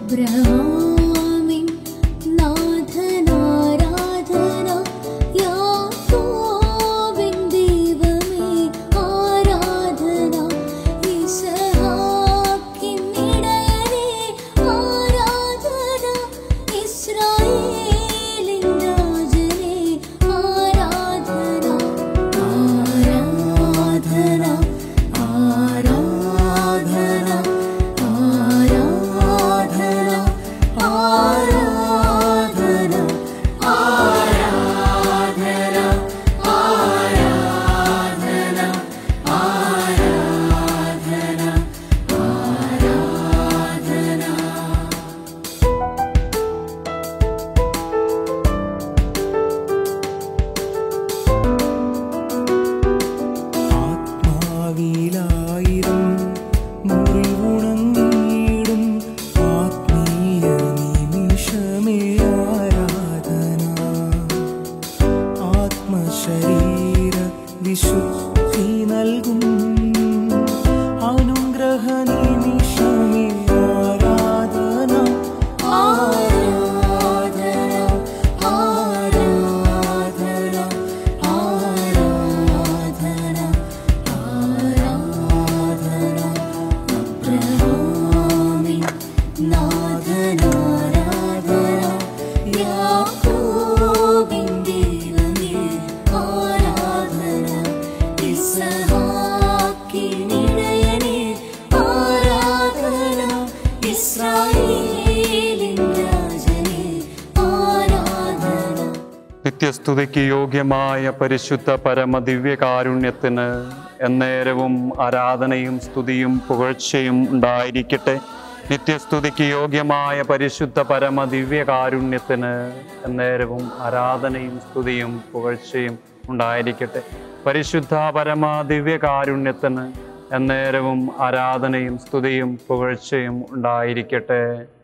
അബ്രഹാമിൻ നാഥനാരാധന യാക്കോബിൻ ദൈവമേ ആരാധന ഇസ്ഹാക്കിൻ ഇടയനേ ആരാധന ഇസ്രായേലിൻ രാജനേ ആരാധന ആരാധന ആരാധന ആരാധന ആരാധന ആരാധന ആരാധന ആരാധന ആരാധന ആത്മാവിലായിരം മുറിവുണങ്ങിയിടും ആത്മീയ നിമിഷമേ ആരാധന ആത്മശരീര വിശുദ്ധി നൽകും അനുഗ്രഹ നിമിഷമേ ആരാധന ആരാധന ആരാധന ആരാധന ആരാധന അബ്രഹാമിൻ നാഥനാരാധന യാക്കോബിൻ ദൈവമേ ആരാധന ഇസ്ഹാക്കിൻ ഇടയനേ ആരാധന ഇസ്രായേലിൻ രാജനേ ആരാധന നിത്യസ്തുതിക്ക് യോഗ്യമായ പരിശുദ്ധ പരമദിവ്യകാരുണ്യത്തിന് എന്നേരവും ആരാധനയും സ്തുതിയും പുകഴ്ചയും ഉണ്ടായിരിക്കട്ടെ നിത്യസ്തുതിക്ക് യോഗ്യമായ പരിശുദ്ധ പരമദിവ്യകാരുണ്യത്തിന് എന്നേരവും ആരാധനയും സ്തുതിയും പുകഴ്ചയും ഉണ്ടായിരിക്കട്ടെ പരിശുദ്ധ പരമദിവ്യകാരുണ്യത്തിന് എന്നേരവും ആരാധനയും സ്തുതിയും പുകഴ്ചയും ഉണ്ടായിരിക്കട്ടെ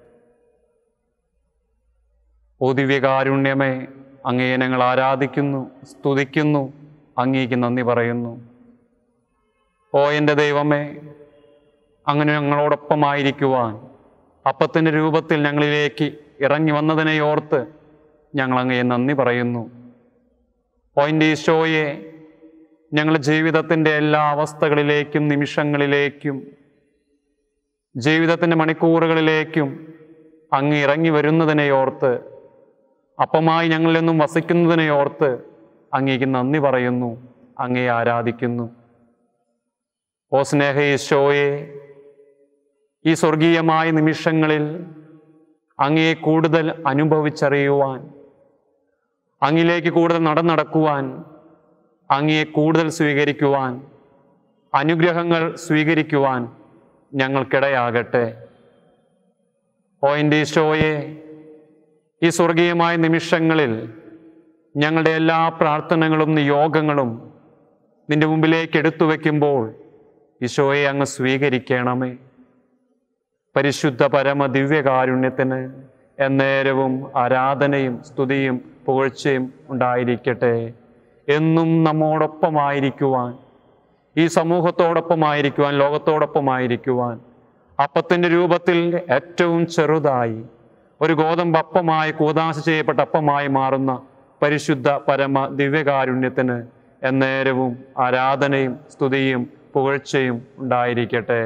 ഓ ദിവ്യകാരുണ്യമേ അങ്ങയെ ഞങ്ങൾ ആരാധിക്കുന്നു സ്തുതിക്കുന്നു അങ്ങേക്ക് നന്ദി പറയുന്നു ഓ എൻ്റെ ദൈവമേ അങ്ങനെ ഞങ്ങളോടൊപ്പമായിരിക്കുവാൻ അപ്പത്തിൻ്റെ രൂപത്തിൽ ഞങ്ങളിലേക്ക് ഇറങ്ങി വന്നതിനെ ഓർത്ത് ഞങ്ങൾ അങ്ങയെ നന്ദി പറയുന്നു ഓ എൻ്റെ ഈശോയെ ഞങ്ങളുടെ ജീവിതത്തിൻ്റെ എല്ലാ അവസ്ഥകളിലേക്കും നിമിഷങ്ങളിലേക്കും ജീവിതത്തിൻ്റെ മണിക്കൂറുകളിലേക്കും അങ്ങ് ഇറങ്ങി വരുന്നതിനെ ഓർത്ത് അപ്പമായി ഞങ്ങളിൽ നിന്നും വസിക്കുന്നതിനെ ഓർത്ത് അങ്ങേക്ക് നന്ദി പറയുന്നു അങ്ങേ ആരാധിക്കുന്നു ഓ സ്നേഹ ഈശോയെ ഈ സ്വർഗീയമായ നിമിഷങ്ങളിൽ അങ്ങയെ കൂടുതൽ അനുഭവിച്ചറിയുവാൻ അങ്ങിലേക്ക് കൂടുതൽ നടന്നടക്കുവാൻ അങ്ങയെ കൂടുതൽ സ്വീകരിക്കുവാൻ അനുഗ്രഹങ്ങൾ സ്വീകരിക്കുവാൻ ഞങ്ങൾക്കിടയാകട്ടെ ഓ എൻ്റെ ഈശോയെ ഈ സ്വർഗീയമായ നിമിഷങ്ങളിൽ ഞങ്ങളുടെ എല്ലാ പ്രാർത്ഥനകളും നിയോഗങ്ങളും നിന്റെ മുമ്പിലേക്ക് എടുത്തു വയ്ക്കുമ്പോൾ ഈശോയെ അങ്ങ് സ്വീകരിക്കണമേ പരിശുദ്ധ പരമ ദിവ്യകാരുണ്യത്തിന് എന്നേരവും ആരാധനയും സ്തുതിയും പുകഴ്ചയും ഉണ്ടായിരിക്കട്ടെ എന്നും നമ്മോടൊപ്പമായിരിക്കുവാൻ ഈ സമൂഹത്തോടൊപ്പമായിരിക്കുവാൻ ലോകത്തോടൊപ്പമായിരിക്കുവാൻ അപ്പത്തിൻ്റെ രൂപത്തിൽ ഏറ്റവും ചെറുതായി ഒരു ഗോതമ്പ് അപ്പമായി കൂതാശ ചെയ്യപ്പെട്ട അപ്പമായി മാറുന്ന പരിശുദ്ധ പരമ ദിവ്യകാരുണ്യത്തിന് എന്നേരവും ആരാധനയും സ്തുതിയും പുകഴ്ചയും ഉണ്ടായിരിക്കട്ടെ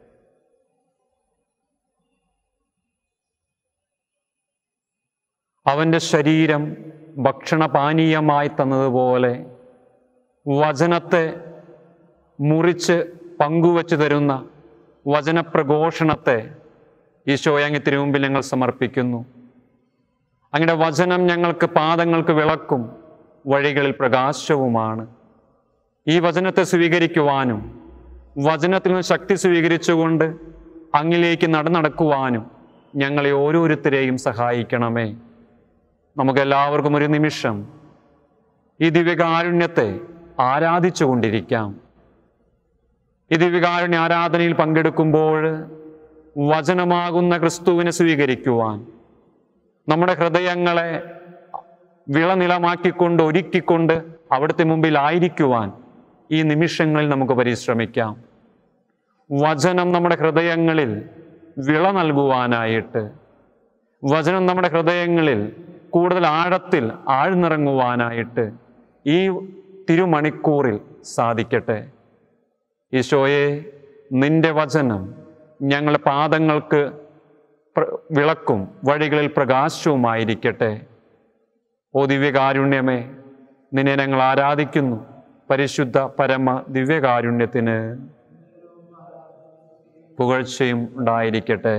അവൻ്റെ ശരീരം ഭക്ഷണപാനീയമായി തന്നതുപോലെ വചനത്തെ മുറിച്ച് പങ്കുവച്ചു തരുന്ന വചനപ്രഘോഷണത്തെ ഈശോയെ അങ്ങ് തിരുമുമ്പിൽ ഞങ്ങൾ സമർപ്പിക്കുന്നു അങ്ങയുടെ വചനം ഞങ്ങൾക്ക് പാദങ്ങൾക്ക് വിളക്കും വഴികളിൽ പ്രകാശവുമാണ് ഈ വചനത്തെ സ്വീകരിക്കുവാനും വചനത്തിൽ നിന്ന് ശക്തി സ്വീകരിച്ചുകൊണ്ട് അങ്ങിലേക്ക് നടന്നടക്കുവാനും ഞങ്ങളെ ഓരോരുത്തരെയും സഹായിക്കണമേ നമുക്കെല്ലാവർക്കും ഒരു നിമിഷം ഈ ദിവ്യകാരുണ്യത്തെ ആരാധിച്ചു കൊണ്ടിരിക്കാം ഈ ദിവ്യകാരുണ്യ ആരാധനയിൽ പങ്കെടുക്കുമ്പോൾ വചനമാകുന്ന ക്രിസ്തുവിനെ സ്വീകരിക്കുവാൻ നമ്മുടെ ഹൃദയങ്ങളെ വിളനിലമാക്കിക്കൊണ്ട് ഒരുക്കിക്കൊണ്ട് അവിടുത്തെ മുമ്പിൽ ആയിരിക്കുവാൻ ഈ നിമിഷങ്ങളിൽ നമുക്ക് പരിശ്രമിക്കാം വചനം നമ്മുടെ ഹൃദയങ്ങളിൽ വിള നൽകുവാനായിട്ട് വചനം നമ്മുടെ ഹൃദയങ്ങളിൽ കൂടുതൽ ആഴത്തിൽ ആഴ്ന്നിറങ്ങുവാനായിട്ട് ഈ തിരുമണിക്കൂറിൽ സാധിക്കട്ടെ ഈശോയെ നിന്റെ വചനം ഞങ്ങളുടെ പാദങ്ങൾക്ക് പ്ര- വിളക്കും വഴികളിൽ പ്രകാശവുമായിരിക്കട്ടെ ഓ ദിവ്യകാരുണ്യമേ നിന്നെ ഞങ്ങൾ ആരാധിക്കുന്നു പരിശുദ്ധ പരമ ദിവ്യകാരുണ്യത്തിന് പുകഴ്ചയും ഉണ്ടായിരിക്കട്ടെ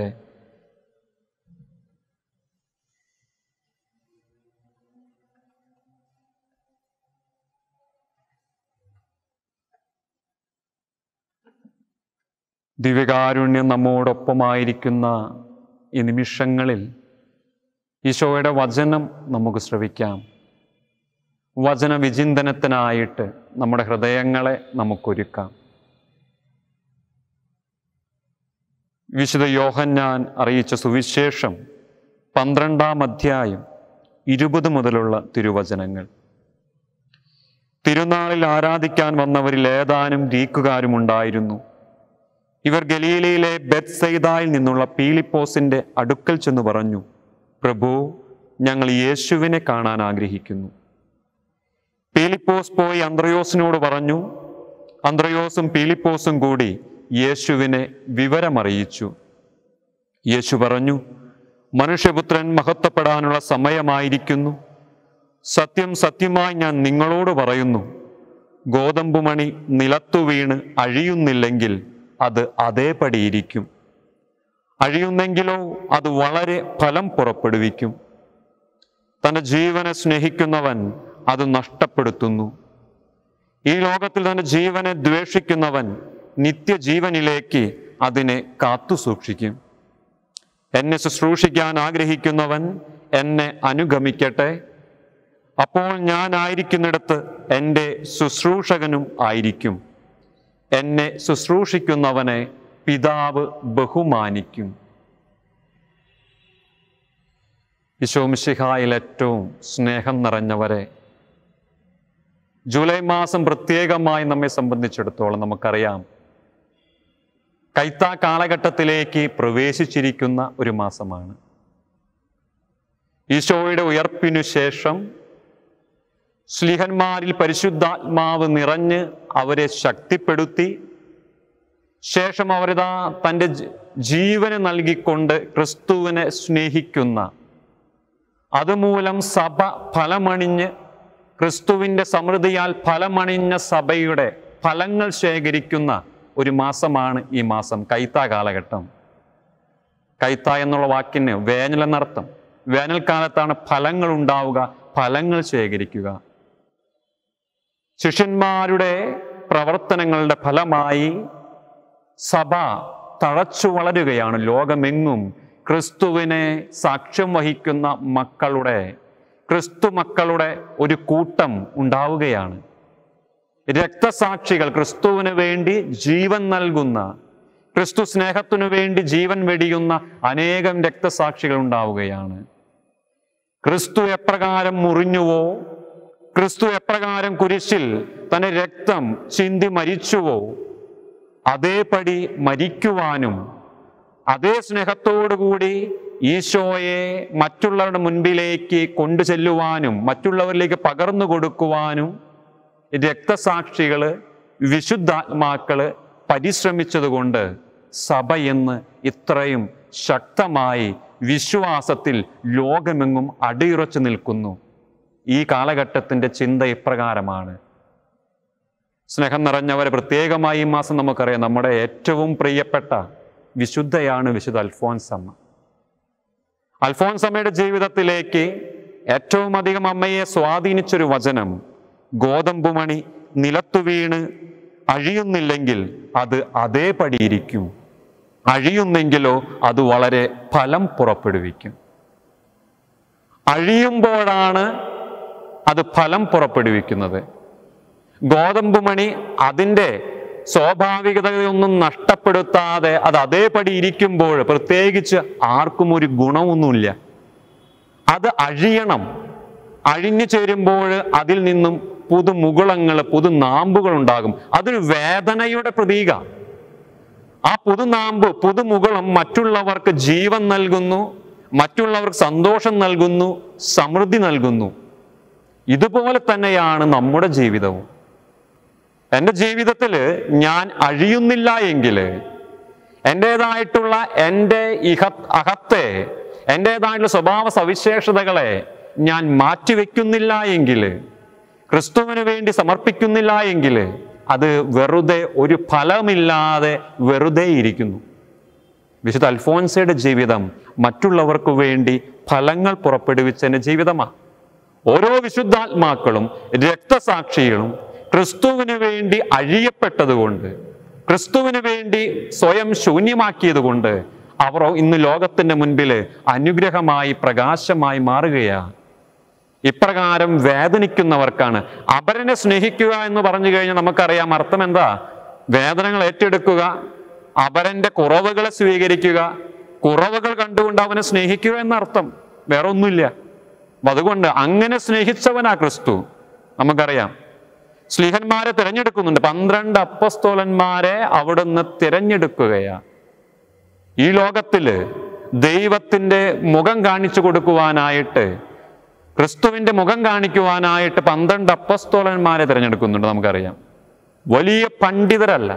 ദിവ്യകാരുണ്യം നമ്മോടൊപ്പമായിരിക്കുന്ന ഈ നിമിഷങ്ങളിൽ ഈശോയുടെ വചനം നമുക്ക് ശ്രവിക്കാം വചന വിചിന്തനത്തിനായിട്ട് നമ്മുടെ ഹൃദയങ്ങളെ നമുക്കൊരുക്കാം വിശുദ്ധ യോഹന്നാൻ അറിയിച്ച സുവിശേഷം പന്ത്രണ്ടാം അധ്യായം ഇരുപത് മുതലുള്ള തിരുവചനങ്ങൾ തിരുനാളിൽ ആരാധിക്കാൻ വന്നവരിൽ ഏതാനും ഗ്രീക്കുകാരും ഉണ്ടായിരുന്നു ഇവർ ഗലീലയിലെ ബെത്സൈദായിൽ നിന്നുള്ള പീലിപ്പോസിന്റെ അടുക്കൽ ചെന്ന് പറഞ്ഞു പ്രഭു ഞങ്ങൾ യേശുവിനെ കാണാൻ ആഗ്രഹിക്കുന്നു പീലിപ്പോസ് പോയി അന്ത്രയോസിനോട് പറഞ്ഞു അന്ത്രയോസും പീലിപ്പോസും കൂടി യേശുവിനെ വിവരമറിയിച്ചു യേശു പറഞ്ഞു മനുഷ്യപുത്രൻ മഹത്വപ്പെടാനുള്ള സമയമായിരിക്കുന്നു സത്യം സത്യമായി ഞാൻ നിങ്ങളോട് പറയുന്നു ഗോതമ്പുമണി നിലത്തു വീണ് അഴിയുന്നില്ലെങ്കിൽ അത് അതേപടിയിരിക്കും അഴിയുന്നെങ്കിലോ അത് വളരെ ഫലം പുറപ്പെടുവിക്കും തന്റെ ജീവനെ സ്നേഹിക്കുന്നവൻ അത് നഷ്ടപ്പെടുത്തുന്നു ഈ ലോകത്തിൽ തന്റെ ജീവനെ ദ്വേഷിക്കുന്നവൻ നിത്യജീവനിലേക്ക് അതിനെ കാത്തു സൂക്ഷിക്കും എന്നെ ശുശ്രൂഷിക്കാൻ ആഗ്രഹിക്കുന്നവൻ എന്നെ അനുഗമിക്കട്ടെ അപ്പോൾ ഞാൻ ആയിരിക്കുന്നിടത്ത് എൻ്റെ ശുശ്രൂഷകനും ആയിരിക്കും എന്നെ ശുശ്രൂഷിക്കുന്നവനെ പിതാവ് ബഹുമാനിക്കും ഈശോമിശിഹായിൽ ഏറ്റവും സ്നേഹം നിറഞ്ഞവരെ ജൂലൈ മാസം പ്രത്യേകമായി നമ്മെ സംബന്ധിച്ചിടത്തോളം നമുക്കറിയാം കൈത്ത കാലഘട്ടത്തിലേക്ക് പ്രവേശിച്ചിരിക്കുന്ന ഒരു മാസമാണ് ഈശോയുടെ ഉയർപ്പിനു ശേഷം ശ്ലീഹന്മാരിൽ പരിശുദ്ധാത്മാവ് നിറഞ്ഞ് അവരെ ശക്തിപ്പെടുത്തി ശേഷം അവരിതാ തൻ്റെ ജ- ജീവന് നൽകിക്കൊണ്ട് ക്രിസ്തുവിനെ സ്നേഹിക്കുന്ന അതുമൂലം സഭ ഫലമണിഞ്ഞ് ക്രിസ്തുവിൻ്റെ സമൃദ്ധിയാൽ ഫലമണിഞ്ഞ സഭയുടെ ഫലങ്ങൾ ശേഖരിക്കുന്ന ഒരു മാസമാണ് ഈ മാസം കൈത്ത കാലഘട്ടം കൈത്ത എന്നുള്ള വാക്കിന് വേനൽ എന്നർത്ഥം വേനൽക്കാലത്താണ് ഫലങ്ങൾ ഉണ്ടാവുക ഫലങ്ങൾ ശേഖരിക്കുക ശിഷ്യന്മാരുടെ പ്രവർത്തനങ്ങളുടെ ഫലമായി സഭ തഴച്ചു വളരുകയാണ് ലോകമെങ്ങും ക്രിസ്തുവിനെ സാക്ഷ്യം വഹിക്കുന്ന മക്കളുടെ ക്രിസ്തു മക്കളുടെ ഒരു കൂട്ടം ഉണ്ടാവുകയാണ് രക്തസാക്ഷികൾ ക്രിസ്തുവിന് വേണ്ടി ജീവൻ നൽകുന്ന ക്രിസ്തു സ്നേഹത്തിനു വേണ്ടി ജീവൻ വെടിയുന്ന അനേകം രക്തസാക്ഷികൾ ഉണ്ടാവുകയാണ് ക്രിസ്തു എപ്രകാരം മുറിഞ്ഞുവോ ക്രിസ്തു എപ്രകാരം കുരിശിൽ തന്റെ രക്തം ചിന്തി മരിച്ചുവോ അതേപടി മരിക്കുവാനും അതേ സ്നേഹത്തോടുകൂടി ഈശോയെ മറ്റുള്ളവരുടെ മുൻപിലേക്ക് കൊണ്ടു ചെല്ലുവാനും മറ്റുള്ളവരിലേക്ക് പകർന്നു കൊടുക്കുവാനും രക്തസാക്ഷികള് വിശുദ്ധാത്മാക്കള് പരിശ്രമിച്ചതുകൊണ്ട് സഭ എന്ന് ഇത്രയും ശക്തമായി വിശ്വാസത്തിൽ ലോകമെങ്ങും അടിയുറച്ചു നിൽക്കുന്നു ഈ കാലഘട്ടത്തിന്റെ ചിന്ത ഇപ്രകാരമാണ് സ്നേഹം നിറഞ്ഞവരെ പ്രത്യേകമായി ഈ മാസം നമുക്കറിയാം നമ്മുടെ ഏറ്റവും പ്രിയപ്പെട്ട വിശുദ്ധയാണ് വിശുദ്ധ അൽഫോൻസമ്മ അൽഫോൻസമ്മയുടെ ജീവിതത്തിലേക്ക് ഏറ്റവും അധികം അമ്മയെ സ്വാധീനിച്ചൊരു വചനം ഗോതമ്പുമണി നിലത്തു വീണ് അഴിയുന്നില്ലെങ്കിൽ അത് അതേപടിയിരിക്കും അഴിയുന്നെങ്കിലോ അത് വളരെ ഫലം പുറപ്പെടുവിക്കും അഴിയുമ്പോഴാണ് അത് ഫലം പുറപ്പെടുവിക്കുന്നത് ഗോതമ്പ് മണി അതിൻ്റെ സ്വാഭാവികതയൊന്നും നഷ്ടപ്പെടുത്താതെ അത് അതേപടി ഇരിക്കുമ്പോൾ പ്രത്യേകിച്ച് ആർക്കും ഒരു ഗുണമൊന്നുമില്ല അത് അഴിയണം അഴിഞ്ഞു ചേരുമ്പോൾ അതിൽ നിന്നും പുതുമുകുളങ്ങൾ പുതുനാമ്പുകൾ ഉണ്ടാകും അതൊരു വേദനയുടെ പ്രതീക ആ പുതുനാമ്പ് പുതുമുകുളം മറ്റുള്ളവർക്ക് ജീവൻ നൽകുന്നു മറ്റുള്ളവർക്ക് സന്തോഷം നൽകുന്നു സമൃദ്ധി നൽകുന്നു ഇതുപോലെ തന്നെയാണ് നമ്മുടെ ജീവിതവും എൻ്റെ ജീവിതത്തിൽ ഞാൻ അഴിയുന്നില്ല എങ്കിൽ എൻ്റേതായിട്ടുള്ള എൻ്റെ ഇഹ അഹത്തെ എൻ്റേതായിട്ടുള്ള സ്വഭാവ സവിശേഷതകളെ ഞാൻ മാറ്റിവെക്കുന്നില്ല എങ്കിൽ ക്രിസ്തുവിന് വേണ്ടി സമർപ്പിക്കുന്നില്ല എങ്കിൽ അത് വെറുതെ ഒരു ഫലമില്ലാതെ വെറുതെ ഇരിക്കുന്നു വിശുദ്ധ അൽഫോൻസയുടെ ജീവിതം മറ്റുള്ളവർക്ക് വേണ്ടി ഫലങ്ങൾ പുറപ്പെടുവിച്ചതിൻ്റെ ജീവിതമാണ് ഓരോ വിശുദ്ധാത്മാക്കളും രക്തസാക്ഷികളും ക്രിസ്തുവിന് വേണ്ടി അഴിയപ്പെട്ടതുകൊണ്ട് ക്രിസ്തുവിന് വേണ്ടി സ്വയം ശൂന്യമാക്കിയത് കൊണ്ട് അവർ ഇന്ന് ലോകത്തിന്റെ മുൻപിൽ അനുഗ്രഹമായി പ്രകാശമായി മാറുകയാണ് ഇപ്രകാരം വേദനിക്കുന്നവർക്കാണ് അപരനെ സ്നേഹിക്കുക എന്ന് പറഞ്ഞു കഴിഞ്ഞാൽ നമുക്കറിയാം അർത്ഥം എന്താ വേദനകൾ ഏറ്റെടുക്കുക അപരന്റെ കുറവുകളെ സ്വീകരിക്കുക കുറവുകൾ കണ്ടുകൊണ്ട് അവനെ സ്നേഹിക്കുക എന്നർത്ഥം വേറെ ഒന്നുമില്ല അപ്പൊ അതുകൊണ്ട് അങ്ങനെ സ്നേഹിച്ചവനാ ക്രിസ്തു നമുക്കറിയാം സ്ലീഹന്മാരെ തിരഞ്ഞെടുക്കുന്നുണ്ട് പന്ത്രണ്ട് അപ്പസ്തോലന്മാരെ അവിടുന്ന് തിരഞ്ഞെടുക്കുകയാ ഈ ലോകത്തില് ദൈവത്തിന്റെ മുഖം കാണിച്ചു കൊടുക്കുവാനായിട്ട് ക്രിസ്തുവിന്റെ മുഖം കാണിക്കുവാനായിട്ട് പന്ത്രണ്ട് അപ്പസ്തോലന്മാരെ തിരഞ്ഞെടുക്കുന്നുണ്ട് നമുക്കറിയാം വലിയ പണ്ഡിതരല്ല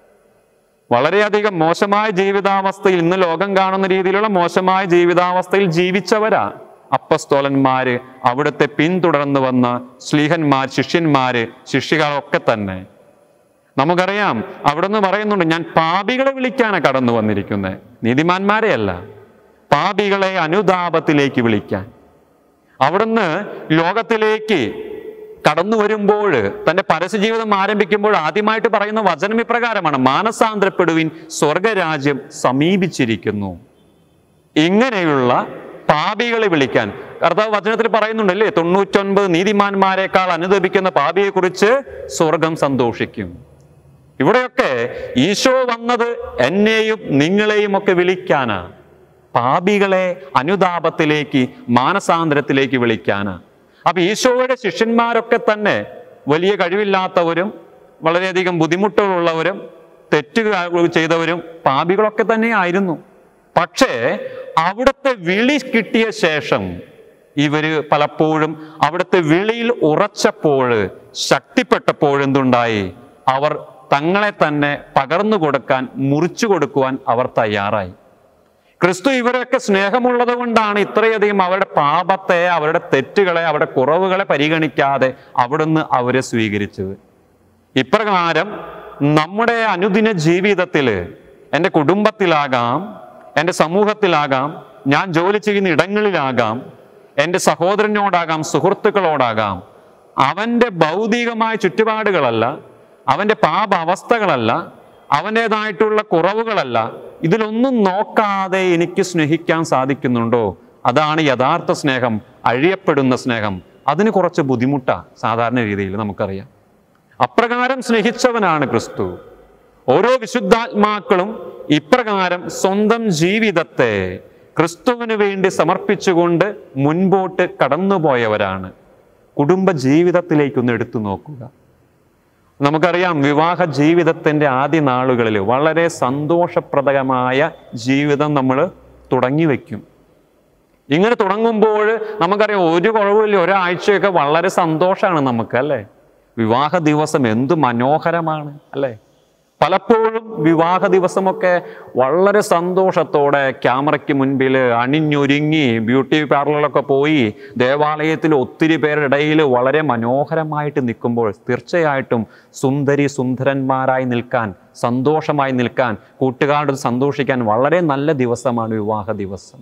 വളരെയധികം മോശമായ ജീവിതാവസ്ഥയിൽ ഇന്ന് ലോകം കാണുന്ന രീതിയിലുള്ള മോശമായ ജീവിതാവസ്ഥയിൽ ജീവിച്ചവരാ അപ്പസ്തോലന്മാര് അവിടുത്തെ പിന്തുടർന്ന് വന്ന സ്ലീഹന്മാർ ശിഷ്യന്മാര് ശിഷ്യകളൊക്കെ തന്നെ നമുക്കറിയാം അവിടുന്ന് പറയുന്നുണ്ട് ഞാൻ പാപികളെ വിളിക്കാനാണ് കടന്നു വന്നിരിക്കുന്നത് നീതിമാന്മാരെയല്ല പാപികളെ അനുതാപത്തിലേക്ക് വിളിക്കാൻ അവിടുന്ന് ലോകത്തിലേക്ക് കടന്നു വരുമ്പോൾ തന്റെ പരസ്യജീവിതം ആരംഭിക്കുമ്പോൾ ആദ്യമായിട്ട് പറയുന്ന വചനം ഇപ്രകാരമാണ് മാനസാന്തരപ്പെടുവിൻ സ്വർഗരാജ്യം സമീപിച്ചിരിക്കുന്നു ഇങ്ങനെയുള്ള പാപികളെ വിളിക്കാൻ കർത്താവ് വചനത്തിൽ പറയുന്നുണ്ടല്ലേ തൊണ്ണൂറ്റൊൻപത് നീതിമാന്മാരെക്കാൾ അനുദപിക്കുന്ന പാപിയെക്കുറിച്ച് സ്വർഗം സന്തോഷിക്കും ഇവിടെയൊക്കെ ഈശോ വന്നത് എന്നെയും നിങ്ങളെയും ഒക്കെ വിളിക്കാനാ പാപികളെ അനുതാപത്തിലേക്ക് മാനസാന്തരത്തിലേക്ക് വിളിക്കാനാ അപ്പൊ ഈശോയുടെ ശിഷ്യന്മാരൊക്കെ തന്നെ വലിയ കഴിവില്ലാത്തവരും വളരെയധികം ബുദ്ധിമുട്ടുകളുള്ളവരും തെറ്റുകൾ ചെയ്തവരും പാപികളൊക്കെ തന്നെ ആയിരുന്നു പക്ഷേ അവിടുത്തെ വിളി കിട്ടിയ ശേഷം ഇവര് പലപ്പോഴും അവിടുത്തെ വിളിയിൽ ഉറച്ചപ്പോൾ ശക്തിപ്പെട്ടപ്പോൾ എന്തുണ്ടായി അവർ തങ്ങളെ തന്നെ പകർന്നു കൊടുക്കാൻ മുറിച്ചു കൊടുക്കുവാൻ അവർ തയ്യാറായി ക്രിസ്തു ഇവരൊക്കെ സ്നേഹമുള്ളത് കൊണ്ടാണ് ഇത്രയധികം അവരുടെ പാപത്തെ അവരുടെ തെറ്റുകളെ അവരുടെ കുറവുകളെ പരിഗണിക്കാതെ അവിടുന്ന് അവരെ സ്വീകരിച്ചത് ഇപ്രകാരം നമ്മുടെ അനുദിന ജീവിതത്തിൽ എൻ്റെ കുടുംബത്തിലാകാം എൻ്റെ സമൂഹത്തിലാകാം ഞാൻ ജോലി ചെയ്യുന്ന ഇടങ്ങളിലാകാം എൻ്റെ സഹോദരനോടാകാം സുഹൃത്തുക്കളോടാകാം അവൻ്റെ ഭൗതികമായ ചുറ്റുപാടുകളല്ല അവൻ്റെ പാപ അവസ്ഥകളല്ല അവൻ്റേതായിട്ടുള്ള കുറവുകളല്ല ഇതിലൊന്നും നോക്കാതെ എനിക്ക് സ്നേഹിക്കാൻ സാധിക്കുന്നുണ്ടോ അതാണ് യഥാർത്ഥ സ്നേഹം അഴിയപ്പെടുന്ന സ്നേഹം അതിന് കുറച്ച് ബുദ്ധിമുട്ടാ സാധാരണ രീതിയിൽ നമുക്കറിയാം അപ്രകാരം സ്നേഹിച്ചവനാണ് ക്രിസ്തു ഓരോ വിശുദ്ധാത്മാക്കളും ഇപ്രകാരം സ്വന്തം ജീവിതത്തെ ക്രിസ്തുവിന് വേണ്ടി സമർപ്പിച്ചുകൊണ്ട് മുൻപോട്ട് കടന്നുപോയവരാണ് കുടുംബ ജീവിതത്തിലേക്കൊന്ന് എടുത്തു നോക്കുക നമുക്കറിയാം വിവാഹ ജീവിതത്തിൻ്റെ ആദ്യ നാളുകളിൽ വളരെ സന്തോഷപ്രദമായ ജീവിതം നമ്മൾ തുടങ്ങി വയ്ക്കും ഇങ്ങനെ തുടങ്ങുമ്പോൾ നമുക്കറിയാം ഒരു കുഴവില്ല ഒരാഴ്ചയൊക്കെ വളരെ സന്തോഷമാണ് നമുക്ക് അല്ലേ വിവാഹ ദിവസം എന്ത് മനോഹരമാണ് അല്ലേ പലപ്പോഴും വിവാഹ ദിവസമൊക്കെ വളരെ സന്തോഷത്തോടെ ക്യാമറയ്ക്ക് മുൻപിൽ അണിഞ്ഞൊരുങ്ങി ബ്യൂട്ടി പാർലറിലൊക്കെ പോയി ദേവാലയത്തിൽ ഒത്തിരി പേരുടെ ഇടയിൽ വളരെ മനോഹരമായിട്ട് നിൽക്കുമ്പോൾ തീർച്ചയായിട്ടും സുന്ദരി സുന്ദരന്മാരായി നിൽക്കാൻ സന്തോഷമായി നിൽക്കാൻ കൂട്ടുകാരോട് സന്തോഷിക്കാൻ വളരെ നല്ല ദിവസമാണ് വിവാഹ ദിവസം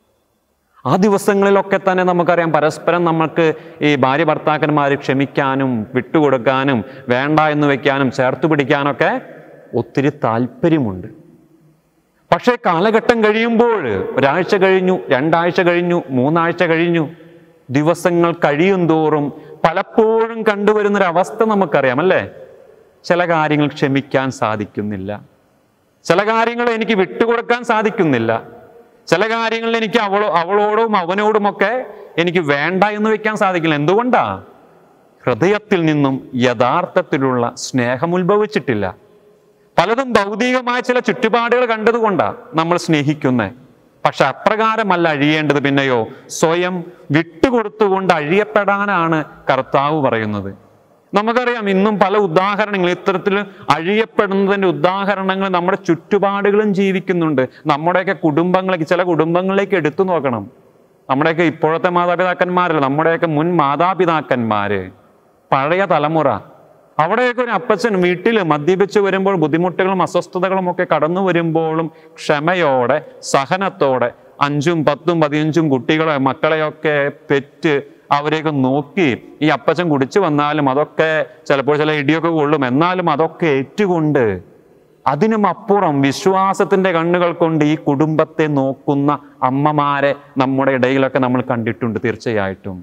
ആ ദിവസങ്ങളിലൊക്കെ തന്നെ നമുക്കറിയാം പരസ്പരം നമുക്ക് ഈ ഭാര്യ ഭർത്താക്കന്മാർ ക്ഷമിക്കാനും വിട്ടുകൊടുക്കാനും വേണ്ട എന്ന് വെക്കാനും ചേർത്ത് പിടിക്കാനൊക്കെ ഒത്തിരി താല്പര്യമുണ്ട് പക്ഷേ കാലഘട്ടം കഴിയുമ്പോൾ ഒരാഴ്ച കഴിഞ്ഞു രണ്ടാഴ്ച കഴിഞ്ഞു മൂന്നാഴ്ച കഴിഞ്ഞു ദിവസങ്ങൾ കഴിയും തോറും പലപ്പോഴും കണ്ടുവരുന്നൊരവസ്ഥ നമുക്കറിയാം അല്ലേ ചില കാര്യങ്ങൾ ക്ഷമിക്കാൻ സാധിക്കുന്നില്ല ചില കാര്യങ്ങൾ എനിക്ക് വിട്ടുകൊടുക്കാൻ സാധിക്കുന്നില്ല ചില കാര്യങ്ങളിൽ എനിക്ക് അവളോ അവളോടും അവനോടുമൊക്കെ എനിക്ക് വേണ്ട എന്ന് വെക്കാൻ സാധിക്കില്ല എന്തുകൊണ്ടാ ഹൃദയത്തിൽ നിന്നും യഥാർത്ഥത്തിലുള്ള സ്നേഹം ഉത്ഭവിച്ചിട്ടില്ല പലതും ഭൗതികമായ ചില ചുറ്റുപാടുകൾ കണ്ടതുകൊണ്ടാ നമ്മൾ സ്നേഹിക്കുന്നത് പക്ഷെ അപ്രകാരമല്ല അഴിയേണ്ടത് പിന്നെയോ സ്വയം വിട്ടുകൊടുത്തുകൊണ്ട് അഴിയപ്പെടാനാണ് കർത്താവ് പറയുന്നത് നമുക്കറിയാം ഇന്നും പല ഉദാഹരണങ്ങൾ ഇത്തരത്തിൽ അഴിയപ്പെടുന്നതിന്റെ ഉദാഹരണങ്ങൾ നമ്മുടെ ചുറ്റുപാടുകളും ജീവിക്കുന്നുണ്ട് നമ്മുടെയൊക്കെ കുടുംബങ്ങളിലേക്ക് ചില കുടുംബങ്ങളിലേക്ക് എടുത്തു നോക്കണം നമ്മുടെയൊക്കെ ഇപ്പോഴത്തെ മാതാപിതാക്കന്മാരല്ല നമ്മുടെയൊക്കെ മുൻ മാതാപിതാക്കന്മാര് പഴയ തലമുറ അവിടെയൊക്കെ ഒരു അപ്പച്ചൻ വീട്ടിൽ മദ്യപിച്ച് വരുമ്പോൾ ബുദ്ധിമുട്ടുകളും അസ്വസ്ഥതകളും ഒക്കെ കടന്നു വരുമ്പോഴും ക്ഷമയോടെ സഹനത്തോടെ അഞ്ചും പത്തും പതിനഞ്ചും കുട്ടികളെ മക്കളെയൊക്കെ പെറ്റ് അവരെയൊക്കെ നോക്കി ഈ അപ്പച്ചൻ കുടിച്ചു വന്നാലും അതൊക്കെ ചിലപ്പോൾ ചില ഇടിയൊക്കെ കൊള്ളും എന്നാലും അതൊക്കെ ഏറ്റുകൊണ്ട് അതിനും അപ്പുറം വിശ്വാസത്തിന്റെ കണ്ണുകൾ കൊണ്ട് ഈ കുടുംബത്തെ നോക്കുന്ന അമ്മമാരെ നമ്മുടെ ഇടയിലൊക്കെ നമ്മൾ കണ്ടിട്ടുണ്ട് തീർച്ചയായിട്ടും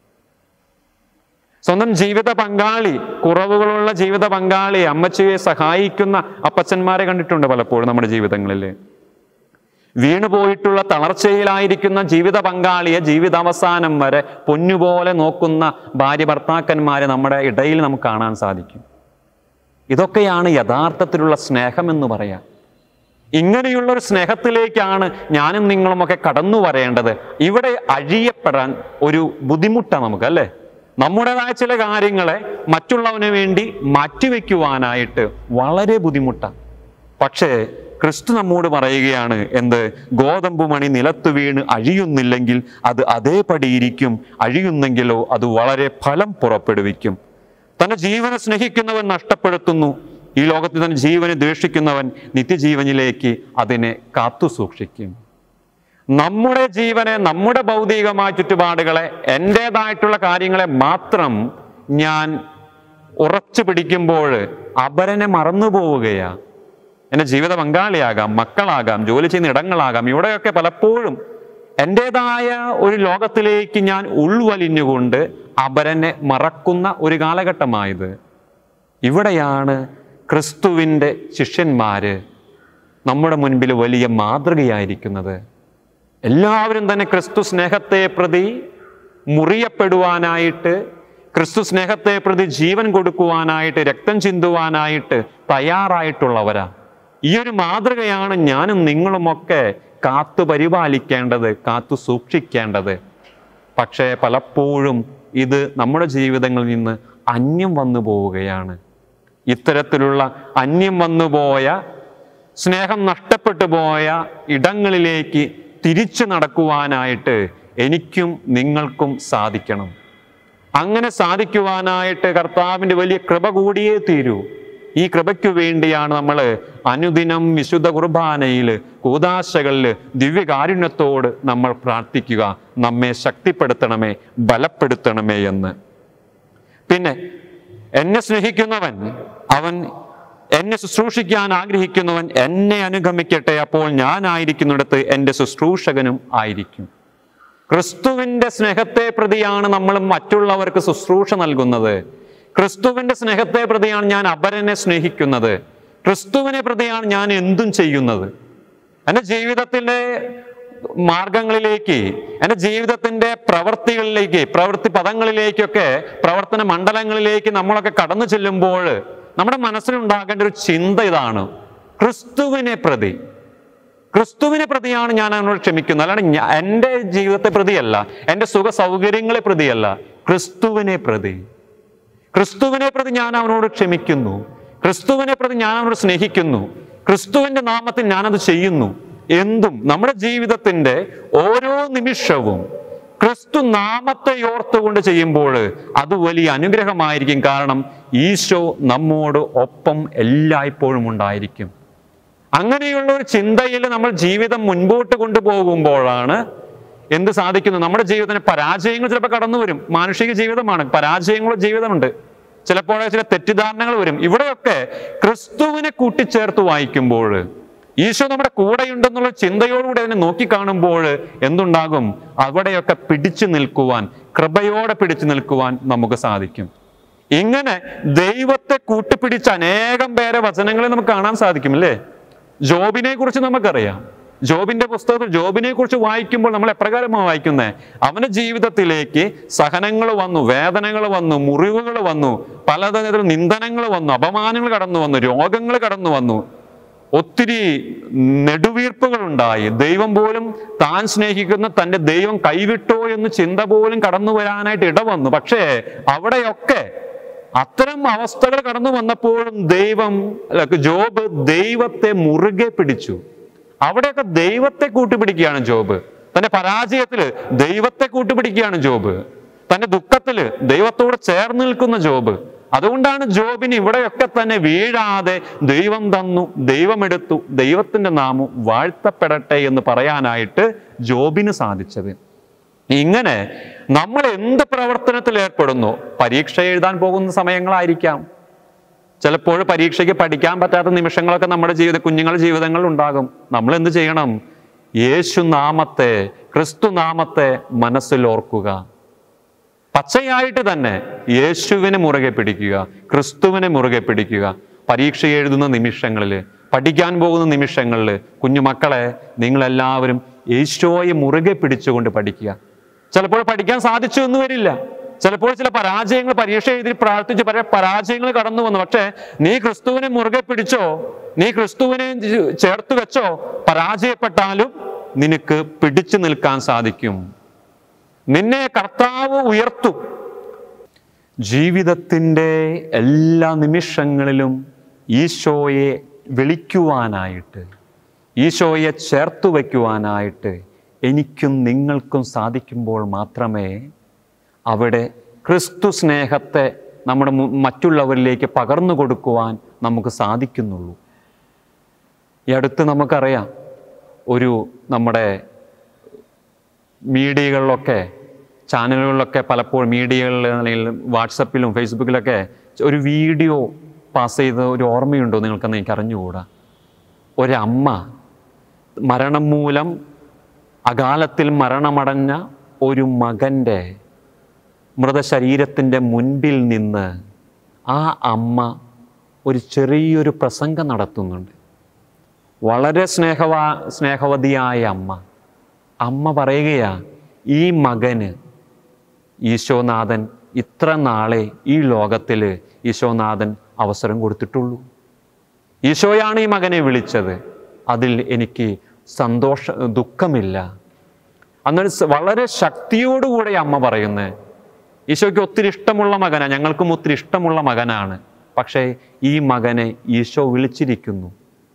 സ്വന്തം ജീവിത പങ്കാളി കുറവുകളുള്ള ജീവിത പങ്കാളി അമ്മച്ചിയെ സഹായിക്കുന്ന അപ്പച്ചന്മാരെ കണ്ടിട്ടുണ്ട് പലപ്പോഴും നമ്മുടെ ജീവിതങ്ങളിൽ വീണുപോയിട്ടുള്ള തളർച്ചയിലായിരിക്കുന്ന ജീവിത പങ്കാളിയെ ജീവിതാവസാനം വരെ പൊന്നുപോലെ നോക്കുന്ന ഭാര്യ ഭർത്താക്കന്മാരെ നമ്മുടെ ഇടയിൽ നമുക്ക് കാണാൻ സാധിക്കും ഇതൊക്കെയാണ് യഥാർത്ഥത്തിലുള്ള സ്നേഹം എന്ന് പറയാം ഇങ്ങനെയുള്ള ഒരു സ്നേഹത്തിലേക്കാണ് ഞാനും നിങ്ങളുമൊക്കെ കടന്നു വരേണ്ടത് ഇവിടെ അഴിയപ്പെടാൻ ഒരു ബുദ്ധിമുട്ടാണ് നമുക്ക് അല്ലേ നമ്മുടേതായ ചില കാര്യങ്ങളെ മറ്റുള്ളവന് വേണ്ടി മാറ്റിവെക്കുവാനായിട്ട് വളരെ ബുദ്ധിമുട്ടാണ് പക്ഷേ ക്രിസ്തു നമ്മോട് പറയുകയാണ് എന്ത് ഗോതമ്പ് മണി നിലത്തു വീണ് അഴിയുന്നില്ലെങ്കിൽ അത് അതേപടി ഇരിക്കും അഴിയുന്നെങ്കിലോ അത് വളരെ ഫലം പുറപ്പെടുവിക്കും തന്റെ ജീവനെ സ്നേഹിക്കുന്നവൻ നഷ്ടപ്പെടുത്തുന്നു ഈ ലോകത്തിൽ തന്നെ ജീവനെ ദ്വേഷിക്കുന്നവൻ നിത്യജീവനിലേക്ക് അതിനെ കാത്തു സൂക്ഷിക്കും നമ്മുടെ ജീവനെ നമ്മുടെ ഭൗതികമായ ചുറ്റുപാടുകളെ എൻ്റെതായിട്ടുള്ള കാര്യങ്ങളെ മാത്രം ഞാൻ ഉറച്ചു പിടിക്കുമ്പോൾ അപരനെ മറന്നു പോവുകയാ എൻ്റെ ജീവിത പങ്കാളിയാകാം മക്കളാകാം ജോലി ചെയ്യുന്ന ഇടങ്ങളാകാം ഇവിടെയൊക്കെ പലപ്പോഴും എൻ്റെതായ ഒരു ലോകത്തിലേക്ക് ഞാൻ ഉൾവലിഞ്ഞുകൊണ്ട് അപരനെ മറക്കുന്ന ഒരു കാലഘട്ടമായത് ഇവിടെയാണ് ക്രിസ്തുവിൻ്റെ ശിഷ്യന്മാര് നമ്മുടെ മുൻപിൽ വലിയ മാതൃകയായിരിക്കുന്നത് എല്ലാവരും തന്നെ ക്രിസ്തു സ്നേഹത്തെ പ്രതി മുറിയപ്പെടുവാനായിട്ട് ക്രിസ്തു സ്നേഹത്തെ പ്രതി ജീവൻ കൊടുക്കുവാനായിട്ട് രക്തം ചിന്തുവാനായിട്ട് തയ്യാറായിട്ടുള്ളവരാ ഈ ഒരു മാതൃകയാണ് ഞാനും നിങ്ങളുമൊക്കെ കാത്തു പരിപാലിക്കേണ്ടത് കാത്തു സൂക്ഷിക്കേണ്ടത് പക്ഷേ പലപ്പോഴും ഇത് നമ്മുടെ ജീവിതങ്ങളിൽ നിന്ന് അന്യം വന്നു പോവുകയാണ് ഇത്തരത്തിലുള്ള അന്യം വന്നുപോയ സ്നേഹം നഷ്ടപ്പെട്ടു പോയ ഇടങ്ങളിലേക്ക് തിരിച്ചു നടക്കുവാനായിട്ട് എനിക്കും നിങ്ങൾക്കും സാധിക്കണം അങ്ങനെ സാധിക്കുവാനായിട്ട് കർത്താവിൻ്റെ വലിയ കൃപ കൂടിയേ തീരൂ ഈ കൃപയ്ക്കു വേണ്ടിയാണ് നമ്മൾ അനുദിനം വിശുദ്ധ കുർബാനയിൽ കൂതാശകളിൽ ദിവ്യകാരുണ്യത്തോട് നമ്മൾ പ്രാർത്ഥിക്കുക നമ്മെ ശക്തിപ്പെടുത്തണമേ ബലപ്പെടുത്തണമേ എന്ന് പിന്നെ എന്നെ സ്നേഹിക്കുന്നവൻ അവൻ എന്നെ ശുശ്രൂഷിക്കാൻ ആഗ്രഹിക്കുന്നവൻ എന്നെ അനുഗമിക്കട്ടെ അപ്പോൾ ഞാനായിരിക്കുന്നിടത്ത് എൻ്റെ ശുശ്രൂഷകനും ആയിരിക്കും ക്രിസ്തുവിന്റെ സ്നേഹത്തെ പ്രതിയാണ് നമ്മൾ മറ്റുള്ളവർക്ക് ശുശ്രൂഷ നൽകുന്നത് ക്രിസ്തുവിന്റെ സ്നേഹത്തെ പ്രതിയാണ് ഞാൻ അപരനെ സ്നേഹിക്കുന്നത് ക്രിസ്തുവിനെ പ്രതിയാണ് ഞാൻ എന്തും ചെയ്യുന്നത് എൻ്റെ ജീവിതത്തിൻ്റെ മാർഗങ്ങളിലേക്ക് എൻ്റെ ജീവിതത്തിൻ്റെ പ്രവൃത്തികളിലേക്ക് പ്രവൃത്തി പദങ്ങളിലേക്കൊക്കെ പ്രവർത്തന മണ്ഡലങ്ങളിലേക്ക് നമ്മളൊക്കെ കടന്നു ചെല്ലുമ്പോൾ നമ്മുടെ മനസ്സിലുണ്ടാകേണ്ട ഒരു ചിന്ത ഇതാണ് ക്രിസ്തുവിനെ പ്രതി ക്രിസ്തുവിനെ പ്രതിയാണ് ഞാൻ അവനോട് ക്ഷമിക്കുന്നത് അല്ലാണ്ട് ഞാ- എൻ്റെ ജീവിതത്തെ പ്രതിയല്ല എൻ്റെ സുഖ സൗകര്യങ്ങളെ പ്രതിയല്ല ക്രിസ്തുവിനെ പ്രതി ക്രിസ്തുവിനെ പ്രതി ഞാൻ അവനോട് ക്ഷമിക്കുന്നു ക്രിസ്തുവിനെ പ്രതി ഞാൻ അവനോട് സ്നേഹിക്കുന്നു ക്രിസ്തുവിന്റെ നാമത്തിൽ ഞാനത് ചെയ്യുന്നു എന്തും നമ്മുടെ ജീവിതത്തിന്റെ ഓരോ നിമിഷവും ക്രിസ്തു നാമത്തെ ഓർത്തുകൊണ്ട് ചെയ്യുമ്പോൾ അത് വലിയ അനുഗ്രഹമായിരിക്കും കാരണം ഈശോ നമ്മോട് ഒപ്പം എല്ലായ്പ്പോഴും ഉണ്ടായിരിക്കും അങ്ങനെയുള്ള ഒരു ചിന്തയിൽ നമ്മൾ ജീവിതം മുൻപോട്ട് കൊണ്ടുപോകുമ്പോഴാണ് എന്ത് സാധിക്കുന്നു നമ്മുടെ ജീവിതത്തിന് പരാജയങ്ങൾ ചിലപ്പോൾ കടന്നു വരും മാനുഷിക ജീവിതമാണ് പരാജയങ്ങളുടെ ജീവിതമുണ്ട് ചിലപ്പോൾ ചില തെറ്റിദ്ധാരണകൾ വരും ഇവിടെയൊക്കെ ക്രിസ്തുവിനെ കൂട്ടിച്ചേർത്ത് വായിക്കുമ്പോൾ ഈശോ നമ്മുടെ കൂടെയുണ്ടെന്നുള്ള ചിന്തയോടുകൂടി അതിനെ നോക്കിക്കാണുമ്പോൾ എന്തുണ്ടാകും അവിടെയൊക്കെ പിടിച്ചു നിൽക്കുവാൻ കൃപയോടെ പിടിച്ചു നിൽക്കുവാൻ നമുക്ക് സാധിക്കും ഇങ്ങനെ ദൈവത്തെ കൂട്ടിപ്പിടിച്ച അനേകം പേരെ വചനങ്ങളെ നമുക്ക് കാണാൻ സാധിക്കും അല്ലേ ജോബിനെ കുറിച്ച് നമുക്കറിയാം ജോബിന്റെ പുസ്തകത്തിൽ ജോബിനെ കുറിച്ച് വായിക്കുമ്പോൾ നമ്മൾ എപ്രകാരമാണ് വായിക്കുന്നത് അവന്റെ ജീവിതത്തിലേക്ക് സഹനങ്ങൾ വന്നു വേദനകൾ വന്നു മുറിവുകൾ വന്നു പലതരത്തിലുള്ള നിന്ദനങ്ങൾ വന്നു അപമാനങ്ങൾ കടന്നു വന്നു രോഗങ്ങൾ കടന്നു വന്നു ഒത്തിരി നെടുവീർപ്പുകൾ ഉണ്ടായി ദൈവം പോലും താൻ സ്നേഹിക്കുന്ന തൻ്റെ ദൈവം കൈവിട്ടോ എന്ന് ചിന്ത പോലും കടന്നു വരാനായിട്ട് ഇടവന്നു പക്ഷേ അവിടെയൊക്കെ അത്തരം അവസ്ഥകൾ കടന്നു വന്നപ്പോഴും ദൈവം അല്ല, ജോബ് ദൈവത്തെ മുറുകെ പിടിച്ചു അവിടെയൊക്കെ ദൈവത്തെ കൂട്ടുപിടിക്കുകയാണ് ജോബ് തന്റെ പരാജയത്തില് ദൈവത്തെ കൂട്ടുപിടിക്കുകയാണ് ജോബ് തന്റെ ദുഃഖത്തില് ദൈവത്തോട് ചേർന്ന് നിൽക്കുന്ന ജോബ് അതുകൊണ്ടാണ് ജോബിന് ഇവിടെയൊക്കെ തന്നെ വീഴാതെ ദൈവം തന്നു ദൈവം എടുത്തു ദൈവത്തിന്റെ നാമം വാഴ്ത്തപ്പെടട്ടെ എന്ന് പറയാനായിട്ട് ജോബിന് സാധിച്ചത് ഇങ്ങനെ നമ്മൾ എന്ത് പ്രവർത്തനത്തിൽ ഏർപ്പെടുന്നു പരീക്ഷ എഴുതാൻ പോകുന്ന സമയങ്ങളായിരിക്കാം ചിലപ്പോൾ പരീക്ഷയ്ക്ക് പഠിക്കാൻ പറ്റാത്ത നിമിഷങ്ങളൊക്കെ നമ്മുടെ ജീവിത കുഞ്ഞുങ്ങളുടെ ജീവിതങ്ങളിൽ ഉണ്ടാകും നമ്മൾ എന്ത് ചെയ്യണം യേശു നാമത്തെ ക്രിസ്തു നാമത്തെ മനസ്സിൽ ഓർക്കുക പച്ചയായിട്ട് തന്നെ യേശുവിനെ മുറുകെ പിടിക്കുക ക്രിസ്തുവിനെ മുറുകെ പിടിക്കുക പരീക്ഷ എഴുതുന്ന നിമിഷങ്ങളിൽ പഠിക്കാൻ പോകുന്ന നിമിഷങ്ങളിൽ കുഞ്ഞുമക്കളെ നിങ്ങളെല്ലാവരും യേശോയെ മുറുകെ പിടിച്ചുകൊണ്ട് പഠിക്കുക ചിലപ്പോൾ പഠിക്കാൻ സാധിച്ചു എന്ന് വരില്ല ചിലപ്പോൾ ചില പരാജയങ്ങൾ പരീക്ഷ എഴുതി പ്രാർത്ഥിച്ച് പല പരാജയങ്ങൾ കടന്നു വന്നു പക്ഷേ നീ ക്രിസ്തുവിനെ മുറുകെ പിടിച്ചോ നീ ക്രിസ്തുവിനെ ചേർത്ത് വെച്ചോ പരാജയപ്പെട്ടാലും നിനക്ക് പിടിച്ചു നിൽക്കാൻ സാധിക്കും നിന്നെ കർത്താവ് ഉയർത്തും ജീവിതത്തിൻ്റെ എല്ലാ നിമിഷങ്ങളിലും ഈശോയെ വിളിക്കുവാനായിട്ട് ഈശോയെ ചേർത്തു വയ്ക്കുവാനായിട്ട് എനിക്കും നിങ്ങൾക്കും സാധിക്കുമ്പോൾ മാത്രമേ അവിടെ ക്രിസ്തു സ്നേഹത്തെ നമ്മുടെ മു- മറ്റുള്ളവരിലേക്ക് പകർന്നു കൊടുക്കുവാൻ നമുക്ക് സാധിക്കുന്നുള്ളൂ ഈ അടുത്ത് നമുക്കറിയാം ഒരു നമ്മുടെ മീഡിയകളിലൊക്കെ ചാനലുകളിലൊക്കെ പലപ്പോഴും മീഡിയകളിൽ അല്ലെങ്കിൽ വാട്സപ്പിലും ഫേസ്ബുക്കിലൊക്കെ ഒരു വീഡിയോ പാസ് ചെയ്ത ഒരു ഓർമ്മയുണ്ടോ നിങ്ങൾക്കെന്ന് എനിക്ക് അറിഞ്ഞുകൂടാ ഒരമ്മ മരണം മൂലം അകാലത്തിൽ മരണമടഞ്ഞ ഒരു മകൻ്റെ മൃതശരീരത്തിൻ്റെ മുൻപിൽ നിന്ന് ആ അമ്മ ഒരു ചെറിയൊരു പ്രസംഗം നടത്തുന്നുണ്ട് വളരെ സ്നേഹവാ സ്നേഹവതിയായ അമ്മ അമ്മ പറയുകയാ ഈ മകന് ഈശോനാഥൻ ഇത്ര നാളെ ഈ ലോകത്തിൽ ഈശോനാഥൻ അവസരം കൊടുത്തിട്ടുള്ളൂ ഈശോയാണ് ഈ മകനെ വിളിച്ചത് അതിൽ എനിക്ക് സന്തോഷ ദുഃഖമില്ല അന്നൊരു സ- വളരെ ശക്തിയോടുകൂടെ ഈ അമ്മ പറയുന്നത് ഈശോയ്ക്ക് ഒത്തിരി ഇഷ്ടമുള്ള മകനാണ് ഞങ്ങൾക്കും ഒത്തിരി ഇഷ്ടമുള്ള മകനാണ് പക്ഷേ ഈ മകനെ ഈശോ വിളിച്ചിരിക്കുന്നു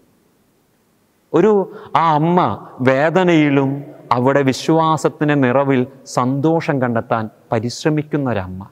ഒരു ആ അമ്മ വേദനയിലും അവിടെ വിശ്വാസത്തിന്റെ നിറവിൽ സന്തോഷം കണ്ടെത്താൻ പരിശ്രമിക്കുന്ന ഒരമ്മ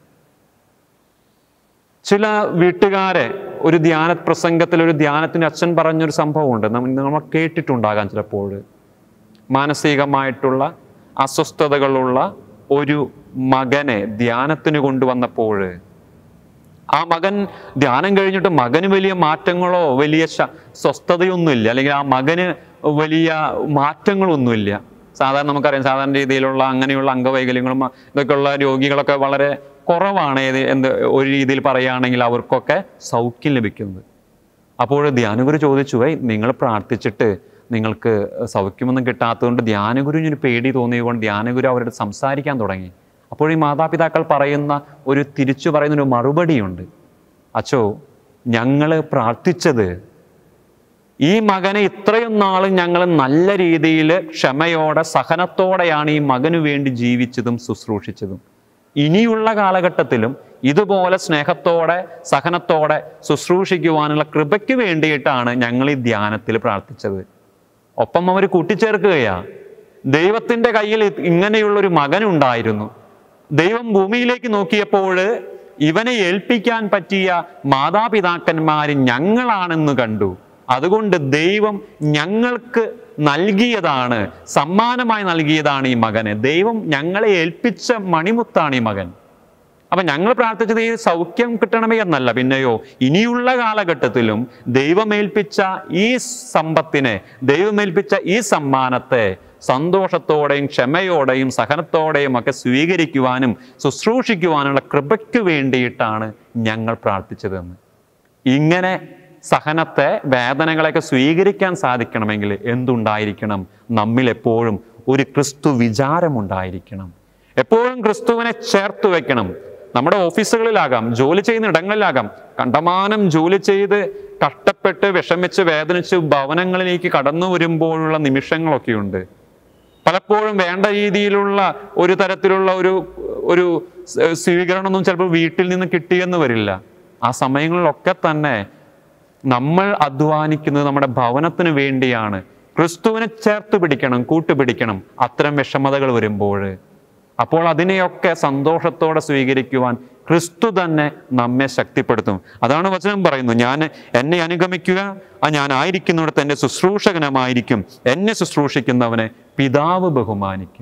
ചില വീട്ടുകാരെ ഒരു ധ്യാന പ്രസംഗത്തിൽ ഒരു ധ്യാനത്തിന് അച്ഛൻ പറഞ്ഞൊരു സംഭവമുണ്ട് നമ്മ- നമ്മൾ കേട്ടിട്ടുണ്ടാകാം ചിലപ്പോൾ മാനസികമായിട്ടുള്ള അസ്വസ്ഥതകളുള്ള ഒരു മകനെ ധ്യാനത്തിന് കൊണ്ടുവന്നപ്പോൾ ആ മകൻ ധ്യാനം കഴിഞ്ഞിട്ട് മകന് വലിയ മാറ്റങ്ങളോ വലിയ ശ- സ്വസ്ഥതയൊന്നുമില്ല അല്ലെങ്കിൽ ആ മകന് വലിയ മാറ്റങ്ങളൊന്നുമില്ല സാധാരണ നമുക്കറിയാം സാധാരണ രീതിയിലുള്ള അങ്ങനെയുള്ള അംഗവൈകല്യങ്ങളും ഇതൊക്കെയുള്ള രോഗികളൊക്കെ വളരെ കുറവാണ് ഏത് എന്ത് ഒരു രീതിയിൽ പറയുകയാണെങ്കിൽ അവർക്കൊക്കെ സൗഖ്യം ലഭിക്കുന്നത് അപ്പോൾ ധ്യാനഗുരു ചോദിച്ചു "ഏയ് നിങ്ങൾ പ്രാർത്ഥിച്ചിട്ട് നിങ്ങൾക്ക് സൗഖ്യമൊന്നും കിട്ടാത്തതുകൊണ്ട് ധ്യാനഗുരുവിന് ഒരു പേടി തോന്നിയതുകൊണ്ട് ധ്യാനഗുരു അവരോട് സംസാരിക്കാൻ തുടങ്ങി അപ്പോൾ ഈ മാതാപിതാക്കൾ പറയുന്ന ഒരു തിരിച്ചു പറയുന്ന ഒരു മറുപടിയുണ്ട് അച്ചോ ഞങ്ങൾ പ്രാർത്ഥിച്ചത് ഈ മകനെ ഇത്രയും നാളും ഞങ്ങൾ നല്ല രീതിയിൽ ക്ഷമയോടെ സഹനത്തോടെയാണ് ഈ മകനു വേണ്ടി ജീവിച്ചതും ശുശ്രൂഷിച്ചതും ഇനിയുള്ള കാലഘട്ടത്തിലും ഇതുപോലെ സ്നേഹത്തോടെ സഹനത്തോടെ ശുശ്രൂഷിക്കുവാനുള്ള കൃപയ്ക്ക് വേണ്ടിയിട്ടാണ് ഞങ്ങൾ ഈ ധ്യാനത്തിൽ പ്രാർത്ഥിച്ചത് ഒപ്പം അവർ കൂട്ടിച്ചേർക്കുകയാ ദൈവത്തിന്റെ കയ്യിൽ ഇങ്ങനെയുള്ള ഒരു മകനുണ്ടായിരുന്നു ദൈവം ഭൂമിയിലേക്ക് നോക്കിയപ്പോൾ ഇവനെ ഏൽപ്പിക്കാൻ പറ്റിയ മാതാപിതാക്കന്മാർ ഞങ്ങളാണെന്ന് കണ്ടു അതുകൊണ്ട് ദൈവം ഞങ്ങൾക്ക് നൽകിയതാണ് സമ്മാനമായി നൽകിയതാണ് ഈ മകന് ദൈവം ഞങ്ങളെ ഏൽപ്പിച്ച മണിമുത്താണ് ഈ മകൻ അപ്പൊ ഞങ്ങൾ പ്രാർത്ഥിച്ചത് ഈ സൗഖ്യം കിട്ടണമേ എന്നല്ല പിന്നെയോ ഇനിയുള്ള കാലഘട്ടത്തിലും ദൈവമേൽപ്പിച്ച ഈ സമ്പത്തിനെ ദൈവമേൽപ്പിച്ച ഈ സമ്മാനത്തെ സന്തോഷത്തോടെയും ക്ഷമയോടെയും സഹനത്തോടെയും ഒക്കെ സ്വീകരിക്കുവാനും ശുശ്രൂഷിക്കുവാനുള്ള കൃപയ്ക്ക് വേണ്ടിയിട്ടാണ് ഞങ്ങൾ പ്രാർത്ഥിച്ചതെന്ന് ഇങ്ങനെ സഹനത്തെ വേദനകളെയൊക്കെ സ്വീകരിക്കാൻ സാധിക്കണമെങ്കിൽ എന്തുണ്ടായിരിക്കണം നമ്മിൽ എപ്പോഴും ഒരു ക്രിസ്തു വിചാരമുണ്ടായിരിക്കണം എപ്പോഴും ക്രിസ്തുവിനെ ചേർത്ത് വെക്കണം നമ്മുടെ ഓഫീസുകളിലാകാം ജോലി ചെയ്യുന്ന ഇടങ്ങളിലാകാം കണ്ടമാനം ജോലി ചെയ്ത് കഷ്ടപ്പെട്ട് വിഷമിച്ച് വേദനിച്ച് ഭവനങ്ങളിലേക്ക് കടന്നു വരുമ്പോഴുള്ള നിമിഷങ്ങളൊക്കെയുണ്ട് പലപ്പോഴും വേണ്ട രീതിയിലുള്ള ഒരു തരത്തിലുള്ള ഒരു ഒരു സ് സ്വീകരണമൊന്നും ചിലപ്പോൾ വീട്ടിൽ നിന്ന് കിട്ടിയെന്ന് വരില്ല ആ സമയങ്ങളിലൊക്കെ തന്നെ നമ്മൾ അധ്വാനിക്കുന്നത് നമ്മുടെ ഭവനത്തിന് വേണ്ടിയാണ് ക്രിസ്തുവിനെ ചേർത്ത് പിടിക്കണം കൂട്ടുപിടിക്കണം അത്തരം വിഷമതകൾ വരുമ്പോൾ അപ്പോൾ അതിനെയൊക്കെ സന്തോഷത്തോടെ സ്വീകരിക്കുവാൻ ക്രിസ്തു തന്നെ നമ്മെ ശക്തിപ്പെടുത്തും അതാണ് വചനം പറയുന്നു ഞാൻ എന്നെ അനുഗമിക്കുക ആ ഞാൻ ആയിരിക്കുന്നിടത്ത് എൻ്റെ ശുശ്രൂഷകനമായിരിക്കും എന്നെ ശുശ്രൂഷിക്കുന്നവനെ പിതാവ് ബഹുമാനിക്കും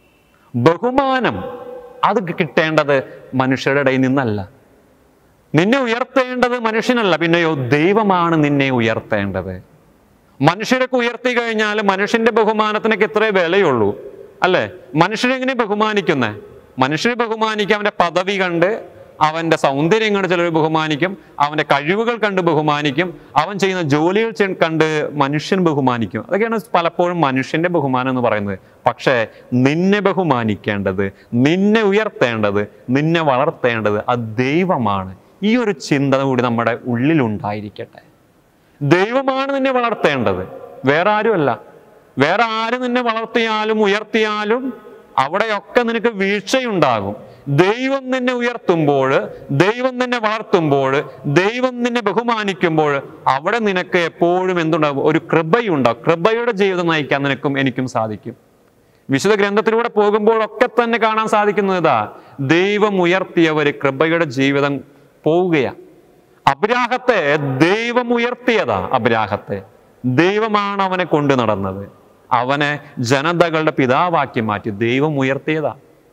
ബഹുമാനം അത് കിട്ടേണ്ടത് മനുഷ്യരുടെ ഇടയിൽ നിന്നല്ല നിന്നെ ഉയർത്തേണ്ടത് മനുഷ്യനല്ല പിന്നെയോ ദൈവമാണ് നിന്നെ ഉയർത്തേണ്ടത് മനുഷ്യരൊക്കെ ഉയർത്തി കഴിഞ്ഞാൽ മനുഷ്യന്റെ ബഹുമാനത്തിനൊക്കെ ഇത്രേ വിലയുള്ളൂ അല്ലേ മനുഷ്യരെങ്ങനെ ബഹുമാനിക്കുന്നേ മനുഷ്യനെ ബഹുമാനിക്കുക അവന്റെ പദവി കണ്ട് അവന്റെ സൗന്ദര്യം കണ്ട് ചിലർ ബഹുമാനിക്കും അവന്റെ കഴിവുകൾ കണ്ട് ബഹുമാനിക്കും അവൻ ചെയ്യുന്ന ജോലികൾ ചെ- കണ്ട് മനുഷ്യൻ ബഹുമാനിക്കും അതൊക്കെയാണ് പലപ്പോഴും മനുഷ്യന്റെ ബഹുമാനം എന്ന് പറയുന്നത് പക്ഷേ നിന്നെ ബഹുമാനിക്കേണ്ടത് നിന്നെ ഉയർത്തേണ്ടത് നിന്നെ വളർത്തേണ്ടത് അത് ദൈവമാണ് ഈ ഒരു ചിന്ത കൂടി നമ്മുടെ ഉള്ളിലുണ്ടായിരിക്കട്ടെ ദൈവമാണ് നിന്നെ വളർത്തേണ്ടത് വേറെ ആരുമല്ല വേറെ ആര് നിന്നെ വളർത്തിയാലും ഉയർത്തിയാലും അവിടെയൊക്കെ നിനക്ക് വീഴ്ചയുണ്ടാകും ദൈവം നിന്നെ ഉയർത്തുമ്പോൾ ദൈവം നിന്നെ വളർത്തുമ്പോൾ ദൈവം നിന്നെ ബഹുമാനിക്കുമ്പോൾ അവിടെ നിനക്ക് എപ്പോഴും എന്തുണ്ടാകും ഒരു കൃപയുണ്ടാകും കൃപയുടെ ജീവിതം നയിക്കാൻ നിനക്കും എനിക്കും സാധിക്കും വിശുദ്ധ ഗ്രന്ഥത്തിലൂടെ പോകുമ്പോഴൊക്കെ തന്നെ കാണാൻ സാധിക്കുന്നത് ഇതാ ദൈവം ഉയർത്തിയവർ കൃപയുടെ ജീവിതം പോവുകയാണ് അബ്രാഹത്തെ ദൈവം ഉയർത്തിയതാ അബ്രാഹത്തെ ദൈവമാണ് അവനെ കൊണ്ടു നടന്നത് അവനെ ജനതകളുടെ പിതാവാക്കി മാറ്റി ദൈവം ഉയർത്തിയതാ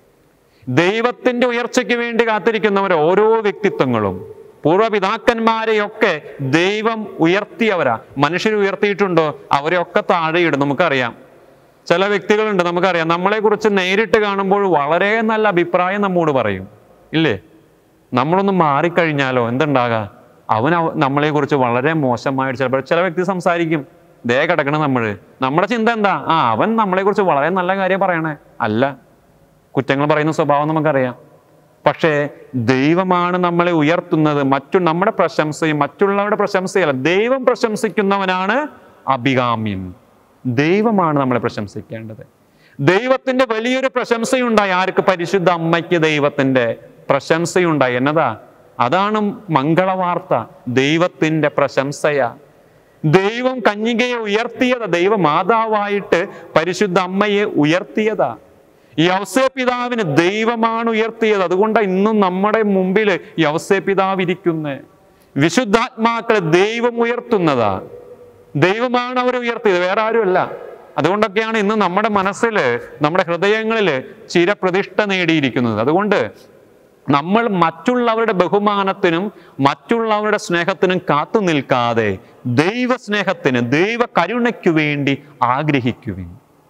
ദൈവത്തിന്റെ ഉയർച്ചയ്ക്ക് വേണ്ടി കാത്തിരിക്കുന്നവർ ഓരോ വ്യക്തിത്വങ്ങളും പൂർവ്വപിതാക്കന്മാരെയൊക്കെ ദൈവം ഉയർത്തിയവരാ മനുഷ്യർ ഉയർത്തിയിട്ടുണ്ടോ അവരെയൊക്കെ താഴെയിടും നമുക്കറിയാം ചില വ്യക്തികളുണ്ട് നമുക്കറിയാം നമ്മളെ കുറിച്ച് നേരിട്ട് കാണുമ്പോൾ വളരെ നല്ല അഭിപ്രായം നമ്മോട് പറയും ഇല്ലേ നമ്മളൊന്ന് മാറിക്കഴിഞ്ഞാലോ എന്തുണ്ടാകാ അവൻ അവ- നമ്മളെ കുറിച്ച് വളരെ മോശമായിട്ട് ചിലപ്പോൾ ചില വ്യക്തി സംസാരിക്കും ദേ കിടക്കണം നമ്മൾ നമ്മുടെ ചിന്ത എന്താ ആ അവൻ നമ്മളെ കുറിച്ച് വളരെ നല്ല കാര്യം പറയണേ അല്ല കുറ്റങ്ങൾ പറയുന്ന സ്വഭാവം നമുക്കറിയാം പക്ഷേ ദൈവമാണ് നമ്മളെ ഉയർത്തുന്നത് മറ്റു നമ്മുടെ പ്രശംസയും മറ്റുള്ളവരുടെ പ്രശംസയല്ല ദൈവം പ്രശംസിക്കുന്നവനാണ് അഭികാമ്യൻ ദൈവമാണ് നമ്മളെ പ്രശംസിക്കേണ്ടത് ദൈവത്തിന്റെ വലിയൊരു പ്രശംസയുണ്ടായി ആർക്ക് പരിശുദ്ധ അമ്മയ്ക്ക് ദൈവത്തിന്റെ പ്രശംസയുണ്ടായി എന്നതാ അതാണ് മംഗളവാർത്ത ദൈവത്തിന്റെ പ്രശംസയാ ദൈവം കന്യകയെ ഉയർത്തിയതാ ദൈവമാതാവായിട്ട് പരിശുദ്ധ അമ്മയെ ഉയർത്തിയതാ ഈ യവസേ പിതാവിന് ദൈവമാണ് ഉയർത്തിയത് അതുകൊണ്ടാണ് ഇന്നും നമ്മുടെ മുമ്പിൽ യവസേ പിതാവ് ഇരിക്കുന്നത് വിശുദ്ധാത്മാക്കളെ ദൈവം ഉയർത്തുന്നതാ ദൈവമാണ് അവരെ ഉയർത്തിയത് വേറെ ആരുമല്ല അതുകൊണ്ടൊക്കെയാണ് ഇന്ന് നമ്മുടെ മനസ്സിൽ നമ്മുടെ ഹൃദയങ്ങളിൽ ചിരപ്രതിഷ്ഠ നേടിയിരിക്കുന്നത് അതുകൊണ്ട് നമ്മൾ മറ്റുള്ളവരുടെ ബഹുമാനത്തിനും മറ്റുള്ളവരുടെ സ്നേഹത്തിനും കാത്തു നിൽക്കാതെ ദൈവസ്നേഹത്തിന് ദൈവ കരുണയ്ക്കു വേണ്ടി ആഗ്രഹിക്കുവിൻ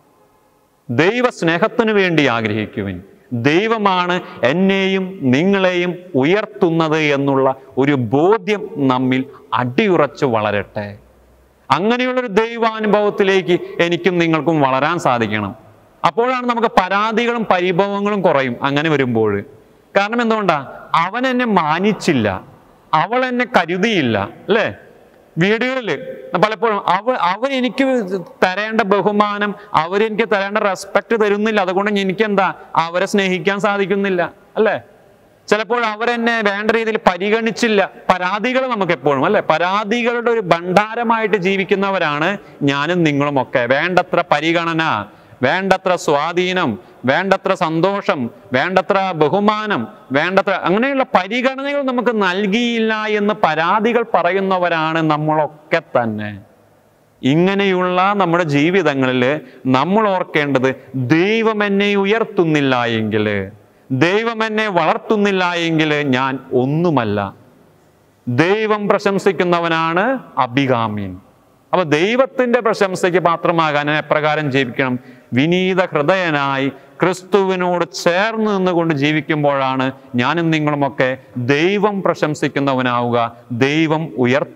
ദൈവ സ്നേഹത്തിനു വേണ്ടി ആഗ്രഹിക്കുവിൻ ദൈവമാണ് എന്നെയും നിങ്ങളെയും ഉയർത്തുന്നത് എന്നുള്ള ഒരു ബോധ്യം നമ്മിൽ അടിയുറച്ച് വളരട്ടെ അങ്ങനെയുള്ളൊരു ദൈവാനുഭവത്തിലേക്ക് എനിക്കും നിങ്ങൾക്കും വളരാൻ സാധിക്കണം അപ്പോഴാണ് നമുക്ക് പരാതികളും പരിഭവങ്ങളും കുറയും അങ്ങനെ വരുമ്പോൾ കാരണം എന്തുകൊണ്ടാ അവൻ എന്നെ മാനിച്ചില്ല അവൾ എന്നെ കരുതിയില്ല അല്ലേ വീടുകളിൽ പലപ്പോഴും അവ അവർ എനിക്ക് തരേണ്ട ബഹുമാനം അവരെനിക്ക് തരേണ്ട റെസ്പെക്ട് തരുന്നില്ല അതുകൊണ്ട് എനിക്ക് എന്താ അവരെ സ്നേഹിക്കാൻ സാധിക്കുന്നില്ല അല്ലേ ചിലപ്പോൾ അവരെന്നെ വേണ്ട രീതിയിൽ പരിഗണിച്ചില്ല പരാതികൾ നമുക്ക് എപ്പോഴും അല്ലെ പരാതികളുടെ ഒരു ഭണ്ഡാരമായിട്ട് ജീവിക്കുന്നവരാണ് ഞാനും നിങ്ങളും ഒക്കെ വേണ്ടത്ര പരിഗണന വേണ്ടത്ര സ്വാധീനം വേണ്ടത്ര സന്തോഷം വേണ്ടത്ര ബഹുമാനം വേണ്ടത്ര അങ്ങനെയുള്ള പരിഗണനകൾ നമുക്ക് നൽകിയില്ല എന്ന് പരാതികൾ പറയുന്നവരാണ് നമ്മളൊക്കെ തന്നെ ഇങ്ങനെയുള്ള നമ്മുടെ ജീവിതങ്ങളിൽ നമ്മൾ ഓർക്കേണ്ടത് ദൈവം എന്നെ ഉയർത്തുന്നില്ല എങ്കിൽ ദൈവം എന്നെ വളർത്തുന്നില്ല എങ്കിൽ ഞാൻ ഒന്നുമല്ല ദൈവം പ്രശംസിക്കുന്നവനാണ് അഭികാമ്യൻ അപ്പൊ ദൈവത്തിന്റെ പ്രശംസയ്ക്ക് പാത്രമാകാൻ ഞാൻ എപ്രകാരം ജീവിക്കണം വിനീത ഹൃദയനായി ക്രിസ്തുവിനോട് ചേർന്ന് നിന്നുകൊണ്ട് ജീവിക്കുമ്പോഴാണ് ഞാനും നിങ്ങളുമൊക്കെ ദൈവം പ്രശംസിക്കുന്നവനാവുക ദൈവം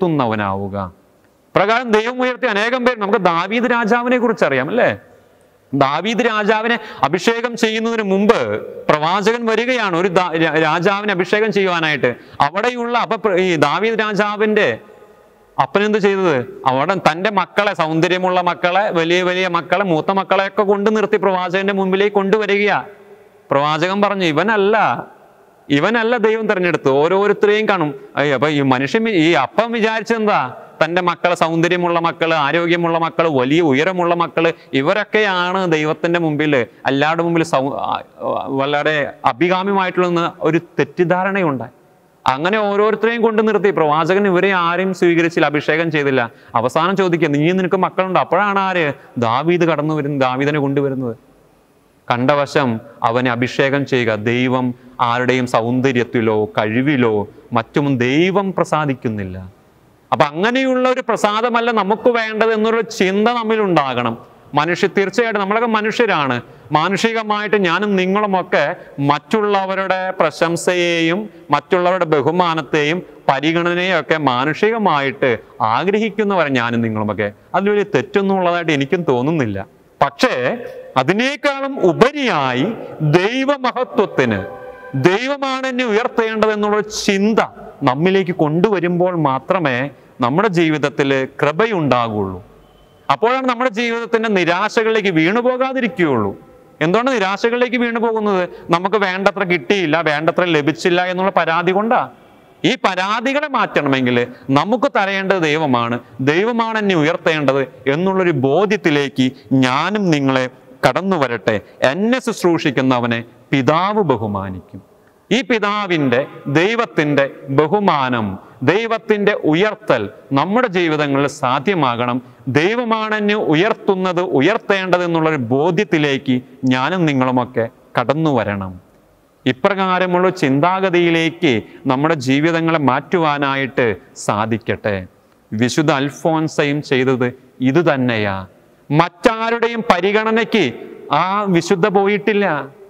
ഉയർത്തുന്നവനാവുക പ്രകാരം ദൈവം ഉയർത്തിയ അനേകം പേര് നമുക്ക് ദാവീദ് രാജാവിനെ കുറിച്ച് അറിയാം അല്ലേ ദാവീദ് രാജാവിനെ അഭിഷേകം ചെയ്യുന്നതിന് മുമ്പ് പ്രവാചകൻ വരികയാണ് ഒരു ദാ- രാ- രാജാവിനെ അഭിഷേകം ചെയ്യുവാനായിട്ട് അവിടെയുള്ള അപ്പൊ പ്ര- ഈ ദാവീദ് രാജാവിന്റെ അപ്പനെന്ത് ചെയ്തത് അവിടെ തന്റെ മക്കളെ സൗന്ദര്യമുള്ള മക്കളെ വലിയ വലിയ മക്കളെ മൂത്ത മക്കളെയൊക്കെ കൊണ്ട് നിർത്തി പ്രവാചകന്റെ മുമ്പിലേക്ക് കൊണ്ടുവരികയാ പ്രവാചകൻ പറഞ്ഞു ഇവനല്ല ഇവനല്ല ദൈവം തിരഞ്ഞെടുത്തു ഓരോരുത്തരെയും കാണും അയ്യ, അപ്പൊ ഈ മനുഷ്യൻ വി- ഈ അപ്പം വിചാരിച്ചെന്താ തന്റെ മക്കളെ സൗന്ദര്യമുള്ള മക്കള് ആരോഗ്യമുള്ള മക്കള് വലിയ ഉയരമുള്ള മക്കള് ഇവരൊക്കെയാണ് ദൈവത്തിന്റെ മുമ്പിൽ എല്ലാവരുടെ മുമ്പിൽ സൗ ആ, വളരെ അഭികാമ്യമായിട്ടുള്ള ഒരു തെറ്റിദ്ധാരണയുണ്ടായി അങ്ങനെ ഓരോരുത്തരെയും കൊണ്ട് നിർത്തി പ്രവാചകൻ ഇവരെ ആരെയും സ്വീകരിച്ചില്ല അഭിഷേകം ചെയ്തില്ല അവസാനം ചോദിക്കുക നീ നിനക്ക് മക്കളുണ്ട് അപ്പോഴാണ് ആര് ദാവീദ് കടന്നു വരുന്നത് ദാവീദിനെ കൊണ്ടുവരുന്നത് കണ്ടവശം അവനെ അഭിഷേകം ചെയ്യുക ദൈവം ആരുടെയും സൗന്ദര്യത്തിലോ കഴിവിലോ മറ്റും ദൈവം പ്രസാദിക്കുന്നില്ല അപ്പൊ അങ്ങനെയുള്ള ഒരു പ്രസാദമല്ല നമുക്ക് വേണ്ടത് എന്നൊരു ചിന്ത നമ്മിലുണ്ടാകണം മനുഷ്യ തീർച്ചയായിട്ടും നമ്മളൊക്കെ മനുഷ്യരാണ് മാനുഷികമായിട്ട് ഞാനും നിങ്ങളുമൊക്കെ മറ്റുള്ളവരുടെ പ്രശംസയെയും മറ്റുള്ളവരുടെ ബഹുമാനത്തെയും പരിഗണനയും ഒക്കെ മാനുഷികമായിട്ട് ആഗ്രഹിക്കുന്നവരെ ഞാനും നിങ്ങളുമൊക്കെ അതിൽ വലിയ തെറ്റൊന്നും ഉള്ളതായിട്ട് എനിക്കും തോന്നുന്നില്ല പക്ഷേ അതിനേക്കാളും ഉപരിയായി ദൈവമഹത്വത്തിന് ദൈവമാണ് എന്നെ ഉയർത്തേണ്ടത് എന്നുള്ള ചിന്ത നമ്മിലേക്ക് കൊണ്ടുവരുമ്പോൾ മാത്രമേ നമ്മുടെ ജീവിതത്തിൽ കൃപയുണ്ടാകുള്ളൂ അപ്പോഴാണ് നമ്മുടെ ജീവിതത്തിന്റെ നിരാശകളിലേക്ക് വീണു പോകാതിരിക്കുകയുള്ളൂ എന്തുകൊണ്ട് നിരാശകളിലേക്ക് വീണു പോകുന്നത് നമുക്ക് വേണ്ടത്ര കിട്ടിയില്ല വേണ്ടത്ര ലഭിച്ചില്ല എന്നുള്ള പരാതി കൊണ്ടാ ഈ പരാതികളെ മാറ്റണമെങ്കിൽ നമുക്ക് തരേണ്ടത് ദൈവമാണ് ദൈവമാണ് എന്നെ ഉയർത്തേണ്ടത് എന്നുള്ളൊരു ബോധ്യത്തിലേക്ക് ഞാനും നിങ്ങളെ കടന്നു വരട്ടെ എന്നെ ശുശ്രൂഷിക്കുന്നവനെ പിതാവ് ബഹുമാനിക്കും ഈ പിതാവിൻ്റെ ദൈവത്തിൻ്റെ ബഹുമാനം ദൈവത്തിൻ്റെ ഉയർത്തൽ നമ്മുടെ ജീവിതങ്ങളിൽ സാധ്യമാകണം ദൈവമാണ് എന്നെ ഉയർത്തുന്നത് ഉയർത്തേണ്ടത് എന്നുള്ളൊരു ബോധ്യത്തിലേക്ക് ഞാനും നിങ്ങളുമൊക്കെ കടന്നു വരണം ഇപ്രകാരമുള്ള ചിന്താഗതിയിലേക്ക് നമ്മുടെ ജീവിതങ്ങളെ മാറ്റുവാനായിട്ട് സാധിക്കട്ടെ വിശുദ്ധ അൽഫോൻസയും ചെയ്തത് ഇത് തന്നെയാ മറ്റാരുടെയും പരിഗണനയ്ക്ക് ആ വിശുദ്ധ പോയിട്ടില്ല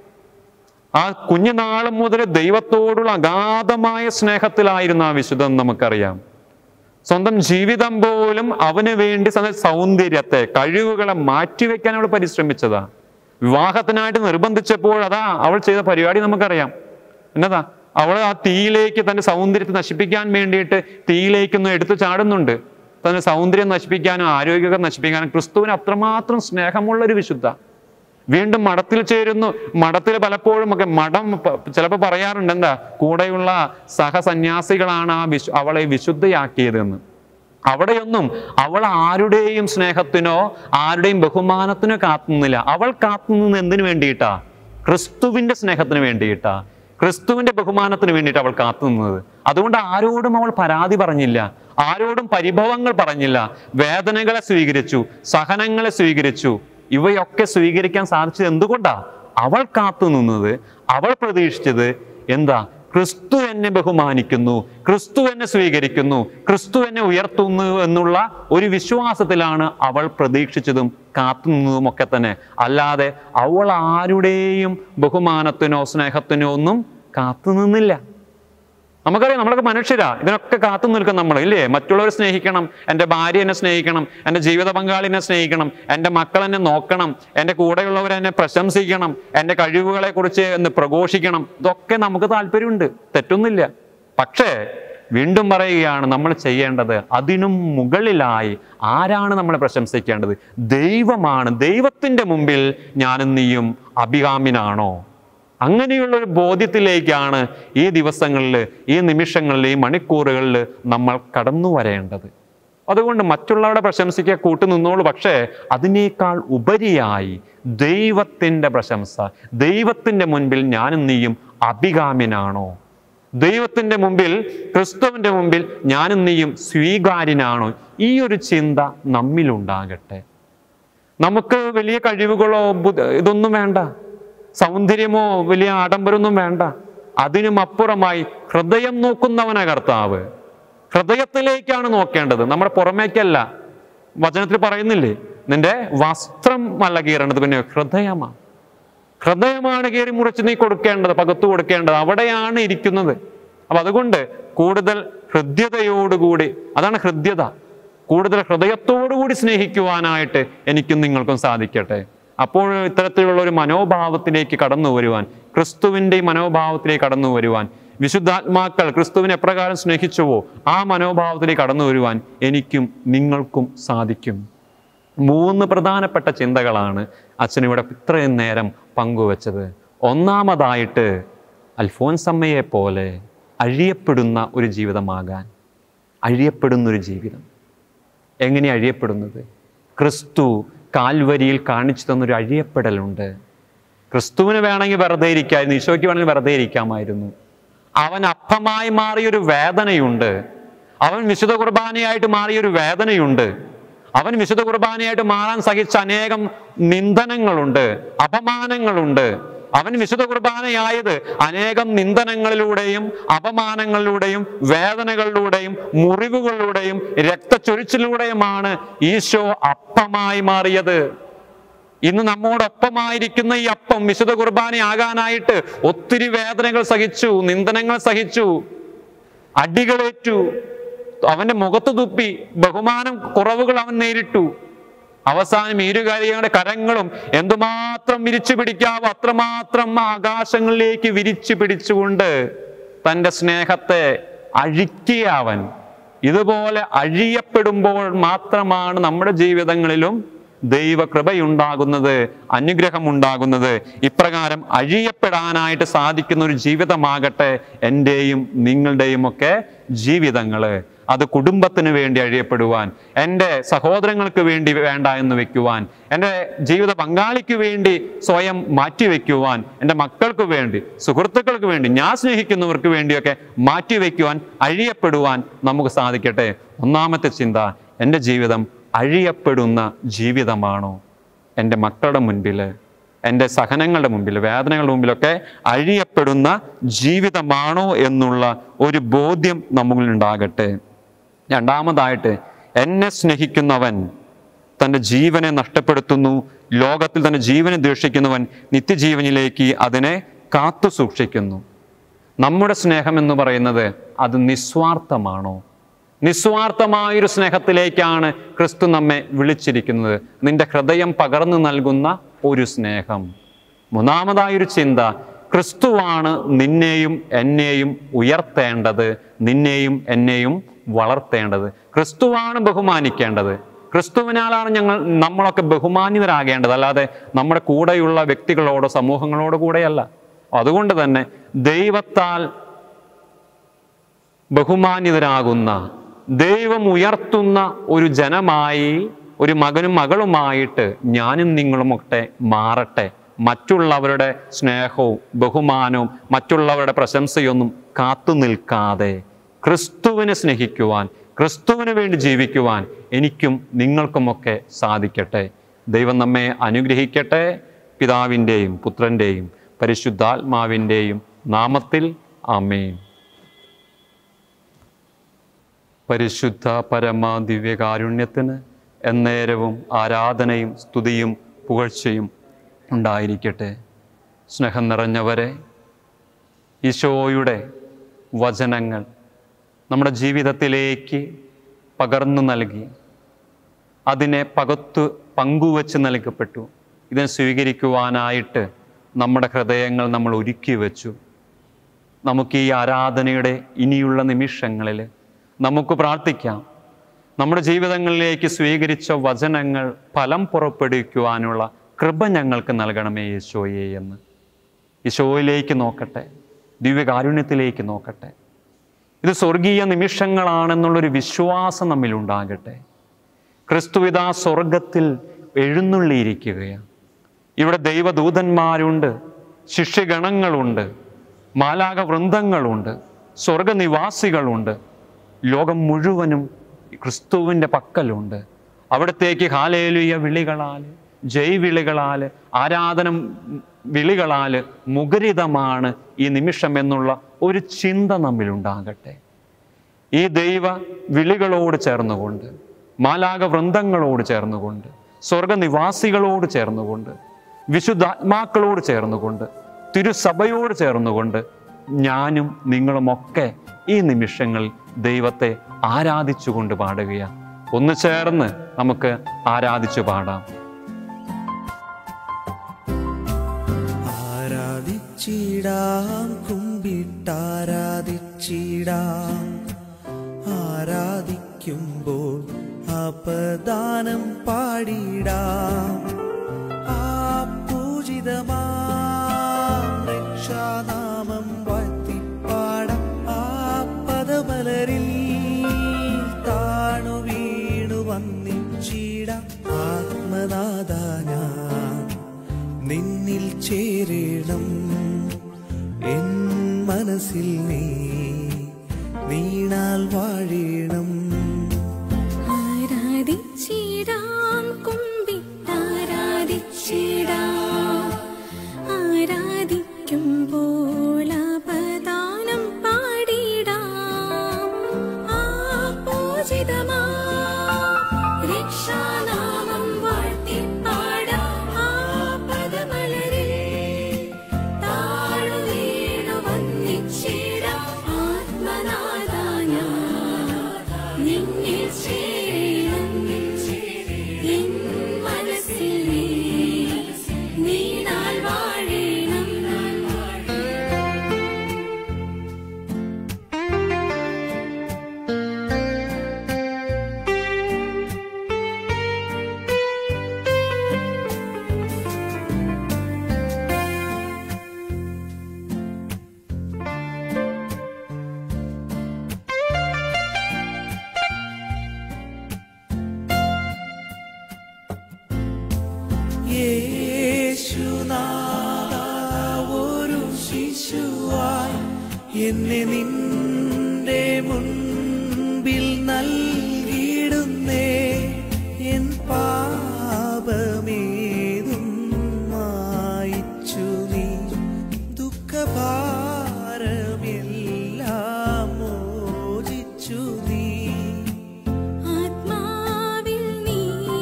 ആ കുഞ്ഞുനാൾ മുതൽ ദൈവത്തോടുള്ള അഗാധമായ സ്നേഹത്തിലായിരുന്നു ആ വിശുദ്ധം നമുക്കറിയാം സ്വന്തം ജീവിതം പോലും അവന് വേണ്ടി സ്വന്തം സൗന്ദര്യത്തെ കഴിവുകളെ മാറ്റിവെക്കാൻ അവൾ പരിശ്രമിച്ചതാ വിവാഹത്തിനായിട്ട് നിർബന്ധിച്ചപ്പോൾ അതാ അവൾ ചെയ്ത പരിപാടി നമുക്കറിയാം എന്നതാ അവൾ ആ തീയിലേക്ക് തന്റെ സൗന്ദര്യത്തെ നശിപ്പിക്കാൻ വേണ്ടിയിട്ട് തീയിലേക്കൊന്ന് എടുത്തു ചാടുന്നുണ്ട് തന്റെ സൗന്ദര്യം നശിപ്പിക്കാനും ആരോഗ്യമൊക്കെ നശിപ്പിക്കാനും ക്രിസ്തുവിന് അത്രമാത്രം സ്നേഹമുള്ള ഒരു വിശുദ്ധ വീണ്ടും മഠത്തിൽ ചേരുന്നു മഠത്തിൽ പലപ്പോഴും ഒക്കെ മഠം പ- ചിലപ്പോൾ പറയാറുണ്ട് എന്താ കൂടെയുള്ള സഹസന്യാസികളാണ് ആ വിശു അവളെ വിശുദ്ധയാക്കിയതെന്ന് അവിടെയൊന്നും അവൾ ആരുടെയും സ്നേഹത്തിനോ ആരുടെയും ബഹുമാനത്തിനോ കാത്തുനിന്നില്ല അവൾ കാത്തുനിന്ന് എന്തിനു വേണ്ടിയിട്ടാ ക്രിസ്തുവിന്റെ സ്നേഹത്തിന് വേണ്ടിയിട്ടാ ക്രിസ്തുവിന്റെ ബഹുമാനത്തിന് വേണ്ടിയിട്ട് അവൾ കാത്തുനിന്നത് അതുകൊണ്ട് ആരോടും അവൾ പരാതി പറഞ്ഞില്ല ആരോടും പരിഭവങ്ങൾ പറഞ്ഞില്ല വേദനകളെ സ്വീകരിച്ചു സഹനങ്ങളെ സ്വീകരിച്ചു ഇവയൊക്കെ സ്വീകരിക്കാൻ സാധിച്ചത് എന്തുകൊണ്ടാ അവൾ കാത്തു നിന്നത് അവൾ പ്രതീക്ഷിച്ചത് എന്താ ക്രിസ്തു എന്നെ ബഹുമാനിക്കുന്നു ക്രിസ്തു എന്നെ സ്വീകരിക്കുന്നു ക്രിസ്തു എന്നെ ഉയർത്തുന്നു എന്നുള്ള ഒരു വിശ്വാസത്തിലാണ് അവൾ പ്രതീക്ഷിച്ചതും കാത്തുനിന്നതും ഒക്കെ തന്നെ അല്ലാതെ അവൾ ആരുടെയും ബഹുമാനത്തിനോ സ്നേഹത്തിനോ ഒന്നും കാത്തുനിന്നില്ല നമുക്കറിയാം നമ്മളൊക്കെ മനുഷ്യരാ ഇതിനൊക്കെ കാത്തു നിൽക്കും നമ്മൾ ഇല്ലേ മറ്റുള്ളവരെ സ്നേഹിക്കണം എൻ്റെ ഭാര്യ എന്നെ സ്നേഹിക്കണം എൻ്റെ ജീവിത പങ്കാളിനെ സ്നേഹിക്കണം എൻ്റെ മക്കൾ എന്നെ നോക്കണം എൻ്റെ കൂടെയുള്ളവരെ എന്നെ പ്രശംസിക്കണം എൻ്റെ കഴിവുകളെ കുറിച്ച് എന്ന് പ്രഘോഷിക്കണം ഇതൊക്കെ നമുക്ക് താല്പര്യമുണ്ട് തെറ്റൊന്നുമില്ല പക്ഷേ വീണ്ടും പറയുകയാണ് നമ്മൾ ചെയ്യേണ്ടത് അതിനും മുകളിലായി ആരാണ് നമ്മളെ പ്രശംസിക്കേണ്ടത് ദൈവമാണ് ദൈവത്തിൻ്റെ മുമ്പിൽ ഞാനും നീയും അഭികാമ്യനാണോ അങ്ങനെയുള്ള ഒരു ബോധ്യത്തിലേക്കാണ് ഈ ദിവസങ്ങളിൽ ഈ നിമിഷങ്ങളിൽ ഈ മണിക്കൂറുകളിൽ നമ്മൾ കടന്നു വരേണ്ടത് അതുകൊണ്ട് മറ്റുള്ളവരുടെ പ്രശംസയ്ക്ക് കൂട്ടു നിന്നോളൂ പക്ഷേ അതിനേക്കാൾ ഉപരിയായി ദൈവത്തിൻ്റെ പ്രശംസ ദൈവത്തിൻ്റെ മുൻപിൽ ഞാനും നീയും അഭികാമ്യനാണോ ദൈവത്തിൻ്റെ മുമ്പിൽ ക്രിസ്തുവിൻ്റെ മുമ്പിൽ ഞാനും നീയും സ്വീകാര്യനാണോ ഈ ഒരു ചിന്ത നമ്മിലുണ്ടാകട്ടെ നമുക്ക് വലിയ കഴിവുകളോ ബുദ്ധ- ഇതൊന്നും വേണ്ട സൗന്ദര്യമോ വലിയ ആഡംബരമൊന്നും വേണ്ട അതിനും അപ്പുറമായി ഹൃദയം നോക്കുന്നവനാ കർത്താവ് ഹൃദയത്തിലേക്കാണ് നോക്കേണ്ടത് നമ്മുടെ പുറമേക്കല്ല വചനത്തിൽ പറയുന്നില്ലേ നിന്റെ വസ്ത്രം അല്ല കീറേണ്ടത് പിന്നെ ഹൃദയമാണ് ഹൃദയമാണ് കീറി മുറിച്ച് നീ കൊടുക്കേണ്ടത് പകത്തു കൊടുക്കേണ്ടത് അവിടെയാണ് ഇരിക്കുന്നത് അപ്പൊ അതുകൊണ്ട് കൂടുതൽ ഹൃദ്യതയോടുകൂടി അതാണ് ഹൃദ്യത കൂടുതൽ ഹൃദയത്തോടുകൂടി സ്നേഹിക്കുവാനായിട്ട് എനിക്കും നിങ്ങൾക്കും സാധിക്കട്ടെ അപ്പോൾ ഇത്തരത്തിലുള്ള ഒരു മനോഭാവത്തിലേക്ക് കടന്നു വരുവാൻ ക്രിസ്തുവിൻ്റെ മനോഭാവത്തിലേക്ക് കടന്നു വരുവാൻ വിശുദ്ധാത്മാക്കൾ ക്രിസ്തുവിനെ എപ്രകാരം സ്നേഹിച്ചുവോ ആ മനോഭാവത്തിലേക്ക് കടന്നു വരുവാൻ എനിക്കും നിങ്ങൾക്കും സാധിക്കും മൂന്ന് പ്രധാനപ്പെട്ട ചിന്തകളാണ് അച്ഛനിവിടെ ഇത്രയും നേരം പങ്കുവച്ചത് ഒന്നാമതായിട്ട് അൽഫോൻസമ്മയെ പോലെ അഴിയപ്പെടുന്ന ഒരു ജീവിതമാകാൻ അഴിയപ്പെടുന്ന ഒരു ജീവിതം എങ്ങനെ അഴിയപ്പെടുന്നത് ക്രിസ്തു കാൽവരിയിൽ കാണിച്ചു തന്നൊരു അഴിയപ്പെടലുണ്ട് ക്രിസ്തുവിന് വേണമെങ്കിൽ വെറുതെ ഇരിക്കായിരുന്നു ഈശോയ്ക്ക് വേണമെങ്കിൽ വെറുതെ ഇരിക്കാമായിരുന്നു അവൻ അപ്പമായി മാറിയൊരു വേദനയുണ്ട് അവൻ വിശുദ്ധ കുർബാനയായിട്ട് മാറിയൊരു വേദനയുണ്ട് അവൻ വിശുദ്ധ കുർബാനയായിട്ട് മാറാൻ സഹിച്ച അനേകം നിന്ദനങ്ങളുണ്ട് അപമാനങ്ങളുണ്ട് അവൻ വിശുദ്ധ കുർബാനയായത് അനേകം നിന്ദനങ്ങളിലൂടെയും അപമാനങ്ങളിലൂടെയും വേദനകളിലൂടെയും മുറിവുകളിലൂടെയും രക്തച്ചൊരിച്ചിലൂടെയുമാണ് ഈശോ അപ്പമായി മാറിയത് ഇന്ന് നമ്മോടൊപ്പമായിരിക്കുന്ന ഈ അപ്പം വിശുദ്ധ കുർബാനയാകാനായിട്ട് ഒത്തിരി വേദനകൾ സഹിച്ചു നിന്ദനങ്ങൾ സഹിച്ചു അടികളേറ്റു അവന്റെ മുഖത്ത് തുപ്പി ബഹുമാനം കുറവുകൾ അവൻ നേരിട്ടു അവസാനം ഇരുകാരികളുടെ കരങ്ങളും എന്തുമാത്രം വിരിച്ചു പിടിക്കാവോ അത്രമാത്രം ആകാശങ്ങളിലേക്ക് വിരിച്ചു പിടിച്ചുകൊണ്ട് തൻ്റെ സ്നേഹത്തെ അഴിക്കുക അവൻ ഇതുപോലെ അഴിയപ്പെടുമ്പോൾ മാത്രമാണ് നമ്മുടെ ജീവിതങ്ങളിലും ദൈവകൃപയുണ്ടാകുന്നത് അനുഗ്രഹം ഉണ്ടാകുന്നത് ഇപ്രകാരം അഴിയപ്പെടാനായിട്ട് സാധിക്കുന്ന ഒരു ജീവിതമാകട്ടെ എൻ്റെയും നിങ്ങളുടെയും ഒക്കെ ജീവിതങ്ങള് അത് കുടുംബത്തിന് വേണ്ടി അഴിയപ്പെടുവാൻ എൻ്റെ സഹോദരങ്ങൾക്ക് വേണ്ടി വേണ്ട എന്ന് വെക്കുവാൻ എൻ്റെ ജീവിത പങ്കാളിക്ക് വേണ്ടി സ്വയം മാറ്റിവെക്കുവാൻ എൻ്റെ മക്കൾക്ക് വേണ്ടി സുഹൃത്തുക്കൾക്ക് വേണ്ടി ഞാൻ സ്നേഹിക്കുന്നവർക്ക് വേണ്ടിയൊക്കെ മാറ്റിവെക്കുവാൻ അഴിയപ്പെടുവാൻ നമുക്ക് സാധിക്കട്ടെ ഒന്നാമത്തെ ചിന്ത എൻ്റെ ജീവിതം അഴിയപ്പെടുന്ന ജീവിതമാണോ എൻ്റെ മക്കളുടെ മുൻപിൽ എൻ്റെ സഹനങ്ങളുടെ മുമ്പിൽ വേദനകളുടെ മുമ്പിലൊക്കെ അഴിയപ്പെടുന്ന ജീവിതമാണോ എന്നുള്ള ഒരു ബോധ്യം നമ്മളിലുണ്ടാകട്ടെ രണ്ടാമതായിട്ട് എന്നെ സ്നേഹിക്കുന്നവൻ തൻ്റെ ജീവനെ നഷ്ടപ്പെടുത്തുന്നു ലോകത്തിൽ തൻ്റെ ജീവനെ ദ്വേഷിക്കുന്നവൻ നിത്യജീവനിലേക്ക് അതിനെ കാത്തു സൂക്ഷിക്കുന്നു നമ്മുടെ സ്നേഹം എന്ന് പറയുന്നത് അത് നിസ്വാർത്ഥമാണോ നിസ്വാർത്ഥമായൊരു സ്നേഹത്തിലേക്കാണ് ക്രിസ്തു നമ്മെ വിളിച്ചിരിക്കുന്നത് നിന്റെ ഹൃദയം പകർന്നു നൽകുന്ന ഒരു സ്നേഹം മൂന്നാമതായൊരു ചിന്ത ക്രിസ്തുവാണ് നിന്നെയും എന്നെയും ഉയർത്തേണ്ടത് നിന്നെയും എന്നെയും വളർത്തേണ്ടത് ക്രിസ്തുവാണ് ബഹുമാനിക്കേണ്ടത് ക്രിസ്തുവിനാലാണ് ഞങ്ങൾ നമ്മളൊക്കെ ബഹുമാനിതരാകേണ്ടത് അല്ലാതെ നമ്മുടെ കൂടെയുള്ള വ്യക്തികളോടോ സമൂഹങ്ങളോടോ കൂടെയല്ല അതുകൊണ്ട് തന്നെ ദൈവത്താൽ ബഹുമാനിതരാകുന്ന ദൈവം ഉയർത്തുന്ന ഒരു ജനമായി ഒരു മകനും മകളുമായിട്ട് ഞാനും നിങ്ങളുമൊക്കെ മാറട്ടെ മറ്റുള്ളവരുടെ സ്നേഹവും ബഹുമാനവും മറ്റുള്ളവരുടെ പ്രശംസയൊന്നും കാത്തു നിൽക്കാതെ ക്രിസ്തുവിനെ സ്നേഹിക്കുവാൻ ക്രിസ്തുവിന് വേണ്ടി ജീവിക്കുവാൻ എനിക്കും നിങ്ങൾക്കുമൊക്കെ സാധിക്കട്ടെ ദൈവം നമ്മെ അനുഗ്രഹിക്കട്ടെ പിതാവിൻ്റെയും പുത്രൻ്റെയും പരിശുദ്ധാത്മാവിൻ്റെയും നാമത്തിൽ ആമേൻ പരിശുദ്ധ പരമ ദിവ്യകാരുണ്യത്തിന് എന്നേരവും ആരാധനയും സ്തുതിയും പുകഴ്ചയും ഉണ്ടായിരിക്കട്ടെ സ്നേഹം നിറഞ്ഞവരെ ഈശോയുടെ വചനങ്ങൾ നമ്മുടെ ജീവിതത്തിലേക്ക് പകർന്നു നൽകി അതിനെ പകത്തു പങ്കുവച്ച് നൽകപ്പെട്ടു ഇതിനെ സ്വീകരിക്കുവാനായിട്ട് നമ്മുടെ ഹൃദയങ്ങൾ നമ്മൾ ഒരുക്കി വെച്ചു നമുക്ക് ഈ ആരാധനയുടെ ഇനിയുള്ള നിമിഷങ്ങളിൽ നമുക്ക് പ്രാർത്ഥിക്കാം നമ്മുടെ ജീവിതങ്ങളിലേക്ക് സ്വീകരിച്ച വചനങ്ങൾ ഫലം പുറപ്പെടുവിക്കുവാനുള്ള കൃപ ഞങ്ങൾക്ക് നൽകണമേ യേശോയെ എന്ന് ഈശോയിലേക്ക് നോക്കട്ടെ ദിവ്യകാരുണ്യത്തിലേക്ക് നോക്കട്ടെ ഇത് സ്വർഗീയ നിമിഷങ്ങളാണെന്നുള്ളൊരു വിശ്വാസം നമ്മിലുണ്ടാകട്ടെ ക്രിസ്തുവിതാ സ്വർഗത്തിൽ എഴുന്നള്ളിയിരിക്കുകയാണ് ഇവിടെ ദൈവദൂതന്മാരുണ്ട് ശിഷ്യഗണങ്ങളുണ്ട് മാലാക വൃന്ദങ്ങളുണ്ട് സ്വർഗനിവാസികളുണ്ട് ലോകം മുഴുവനും ക്രിസ്തുവിൻ്റെ പക്കലുണ്ട് അവിടത്തേക്ക് ഹാലേലുയ വിളികളാൽ ജയ് വിളികളാൽ ആരാധന വിളികളാൽ മുഖരിതമാണ് ഈ നിമിഷം എന്നുള്ള ഒരു ചിന്ത നമ്മിലുണ്ടാകട്ടെ ഈ ദൈവ വിളികളോട് ചേർന്നുകൊണ്ട് മാലാക വൃന്ദങ്ങളോട് ചേർന്നുകൊണ്ട് സ്വർഗനിവാസികളോട് ചേർന്നുകൊണ്ട് വിശുദ്ധാത്മാക്കളോട് ചേർന്നുകൊണ്ട് തിരുസഭയോട് ചേർന്നുകൊണ്ട് ഞാനും നിങ്ങളുമൊക്കെ ഈ നിമിഷങ്ങളിൽ ദൈവത്തെ ആരാധിച്ചുകൊണ്ട് പാടുകയാണ് ഒന്ന് ചേർന്ന് നമുക്ക് ആരാധിച്ചു പാടാം ആരാധിച്ചിടാം കുമ്പിട്ടാരാധിച്ചിടാം ആരാധിക്കുമ്പോൾ അപദാനം പാടിടാം ആ പൂജിതമാം രക്ഷാനാമം വാഴ്ത്തിപ്പാടാം ആ പദമലരിൽ താണു വീണു വന്നിച്ചിടാം ആത്മനാഥ ഞാൻ നിന്നിൽ ചേരണം എൻ മനസ്സിൽ നീ നീണാൽ വാഴണം ആരാധിച്ചിടാം കുമ്പിട്ടാരാധിച്ചിടാം ആരാധിക്കുമ്പോൾ അപദാനം പാടിടാം ആ പൂജിതമാം രക്ഷാനാമം വാഴ്ത്തിപ്പാടാം ആ പദമലരിൽ താഴു വീണു വന്നിച്ചിടാം ആത്മനാഥ ഞാൻ നിന്നിൽ ചേരണം എൻ മനസ്സിൽ നീ നീണാൽ വാഴണം യേശുനാഥ ഒരു ശിശുവായി എന്നെ നിന്റെ മുൻപിൽ നൽകിയിടുന്നേ എൻ പാപമേതും മായിച്ചു നീ ദുഃഖഭാരമെല്ലാം മോചിച്ചു നീ ആത്മാവിൽ നീ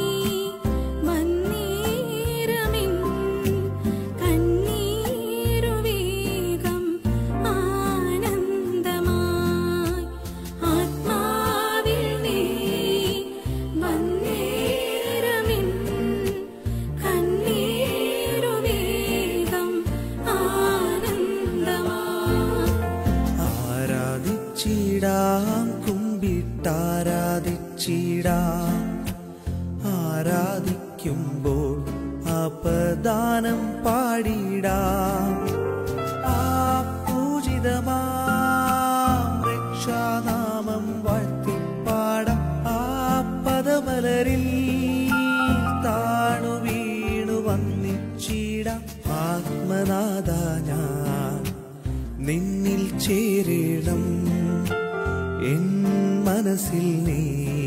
വന്നേരമിൻ കണ്ണീരുവേഗം ആനന്ദമായി ആത്മാവിൽ നീ വന്നേരമിൻ കണ്ണീരുവേഗം ആനന്ദമായി ആരാധിച്ചിടാം കുമ്പിട്ടാരാധിച്ചിടാം ആരാധിക്കുമ്പോൾ അപദാനം പാടിടാം ആ പൂജിതമാം രക്ഷാനാമം വാഴ്ത്തിപ്പാടാം ആ പദമലരിൽ താണു വീണു വന്നിച്ചിടാം ആത്മനാഥ ഞാൻ നിന്നിൽ ചേരണം എൻ മനസ്സിൽ നീ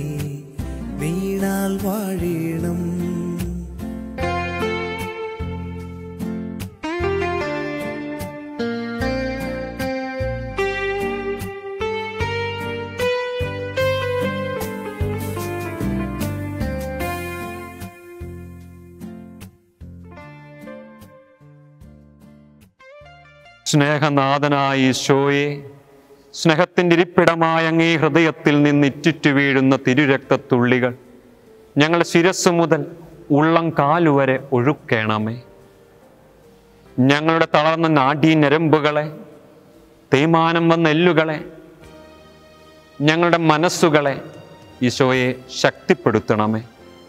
നീണാൽ വാഴണം സ്നേഹനാഥനായ ഈശോയെ സ്നേഹത്തിൻ്റെ ഇരിപ്പിടമായ അങ്ങേ ഹൃദയത്തിൽ നിന്ന് ഇറ്റിറ്റു വീഴുന്ന തിരുരക്തത്തുള്ളികൾ ഞങ്ങളുടെ ശിരസ് മുതൽ ഉള്ളം കാലുവരെ ഒഴുക്കേണമേ ഞങ്ങളുടെ തളർന്ന നാഡീ ഞരമ്പുകളെ തേയ്മാനം വന്ന എല്ലുകളെ ഞങ്ങളുടെ മനസ്സുകളെ ഈശോയെ ശക്തിപ്പെടുത്തണമേ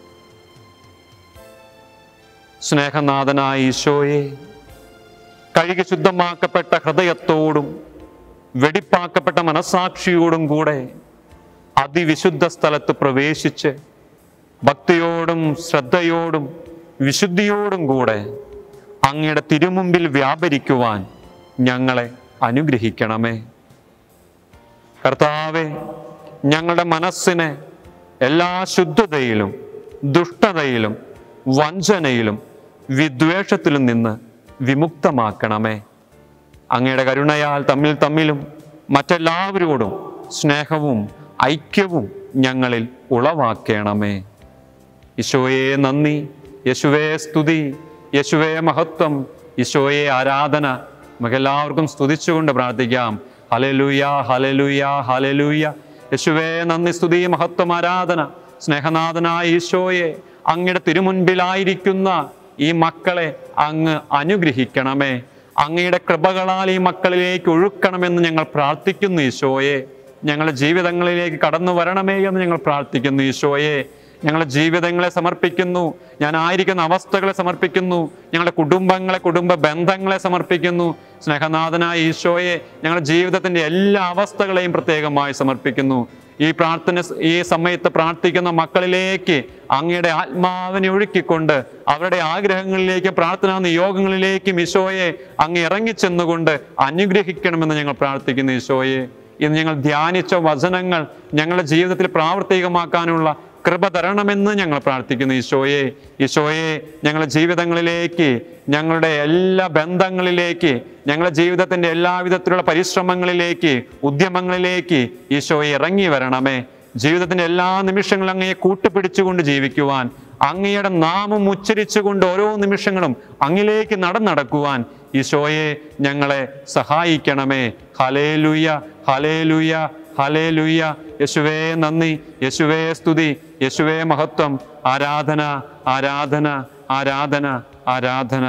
സ്നേഹനാഥനായ ഈശോയെ കഴുകി ശുദ്ധമാക്കപ്പെട്ട ഹൃദയത്തോടും വെടിപ്പാക്കപ്പെട്ട മനസാക്ഷിയോടും കൂടെ അതിവിശുദ്ധ സ്ഥലത്ത് പ്രവേശിച്ച് ഭക്തിയോടും ശ്രദ്ധയോടും വിശുദ്ധിയോടും കൂടെ അങ്ങയുടെ തിരുമുമ്പിൽ വ്യാപരിക്കുവാൻ ഞങ്ങളെ അനുഗ്രഹിക്കണമേ കർത്താവെ ഞങ്ങളുടെ മനസ്സിനെ എല്ലാ ശുദ്ധതയിലും ദുഷ്ടതയിലും വഞ്ചനയിലും വിദ്വേഷത്തിലും നിന്ന് വിമുക്തമാക്കണമേ അങ്ങയുടെ കരുണയാൽ തമ്മിൽ തമ്മിലും മറ്റെല്ലാവരോടും സ്നേഹവും ഐക്യവും ഞങ്ങളിൽ ഉളവാക്കണമേ ഈശോയെ നന്ദി യേശുവേ സ്തുതി യേശുവേ മഹത്വം ഈശോയെ ആരാധന നമുക്കെല്ലാവർക്കും സ്തുതിച്ചുകൊണ്ട് പ്രാർത്ഥിക്കാം ഹലലൂയ ഹലലൂയ ഹലലൂയ യേശുവേ നന്ദി സ്തുതി മഹത്വം ആരാധന സ്നേഹനാഥനായ ഈശോയെ അങ്ങയുടെ തിരുമുൻപിലായിരിക്കുന്ന ഈ മക്കളെ അങ്ങ് അനുഗ്രഹിക്കണമേ അങ്ങയുടെ കൃപകളാൽ ഈ മക്കളിലേക്ക് ഒഴുക്കണമെന്ന് ഞങ്ങൾ പ്രാർത്ഥിക്കുന്നു ഈശോയെ ഞങ്ങളുടെ ജീവിതങ്ങളിലേക്ക് കടന്നു വരണമേ എന്ന് ഞങ്ങൾ പ്രാർത്ഥിക്കുന്നു ഈശോയെ ഞങ്ങളുടെ ജീവിതങ്ങളെ സമർപ്പിക്കുന്നു ഞാൻ ആയിരിക്കുന്ന അവസ്ഥകളെ സമർപ്പിക്കുന്നു ഞങ്ങളുടെ കുടുംബങ്ങളെ കുടുംബ ബന്ധങ്ങളെ സമർപ്പിക്കുന്നു സ്നേഹനാഥനായ ഈശോയെ ഞങ്ങളുടെ ജീവിതത്തിന്റെ എല്ലാ അവസ്ഥകളെയും പ്രത്യേകമായി സമർപ്പിക്കുന്നു ഈ പ്രാർത്ഥന ഈ സമയത്ത് പ്രാർത്ഥിക്കുന്ന മക്കളിലേക്ക് അങ്ങയുടെ ആത്മാവിനെ ഒഴുക്കിക്കൊണ്ട് അവരുടെ ആഗ്രഹങ്ങളിലേക്കും പ്രാർത്ഥനാ നിയോഗങ്ങളിലേക്കും ഈശോയെ അങ്ങ് ഇറങ്ങിച്ചെന്നുകൊണ്ട് അനുഗ്രഹിക്കണമെന്ന് ഞങ്ങൾ പ്രാർത്ഥിക്കുന്നു ഈശോയെ ഇന്ന് ഞങ്ങൾ ധ്യാനിച്ച വചനങ്ങൾ ഞങ്ങളുടെ ജീവിതത്തിൽ പ്രാവർത്തികമാക്കാനുള്ള കൃപ തരണമെന്ന് ഞങ്ങൾ പ്രാർത്ഥിക്കുന്നു ഈശോയെ ഈശോയെ ഞങ്ങളുടെ ജീവിതങ്ങളിലേക്ക് ഞങ്ങളുടെ എല്ലാ ബന്ധങ്ങളിലേക്ക് ഞങ്ങളുടെ ജീവിതത്തിന്റെ എല്ലാവിധത്തിലുള്ള പരിശ്രമങ്ങളിലേക്ക് ഉദ്യമങ്ങളിലേക്ക് ഈശോയെ ഇറങ്ങി വരണമേ ജീവിതത്തിന്റെ എല്ലാ നിമിഷങ്ങളും അങ്ങയെ കൂട്ടുപിടിച്ചുകൊണ്ട് ജീവിക്കുവാൻ അങ്ങയുടെ നാമം ഉച്ചരിച്ചുകൊണ്ട് ഓരോ നിമിഷങ്ങളും അങ്ങിലേക്ക് നടന്നടക്കുവാൻ ഈശോയെ ഞങ്ങളെ സഹായിക്കണമേ ഹലേലുയ ഹലേലുയ ഹലേലുയ യേശുവേ നന്ദി യേശുവേ സ്തുതി യേശുവേ മഹത്വം ആരാധന ആരാധന ആരാധന ആരാധന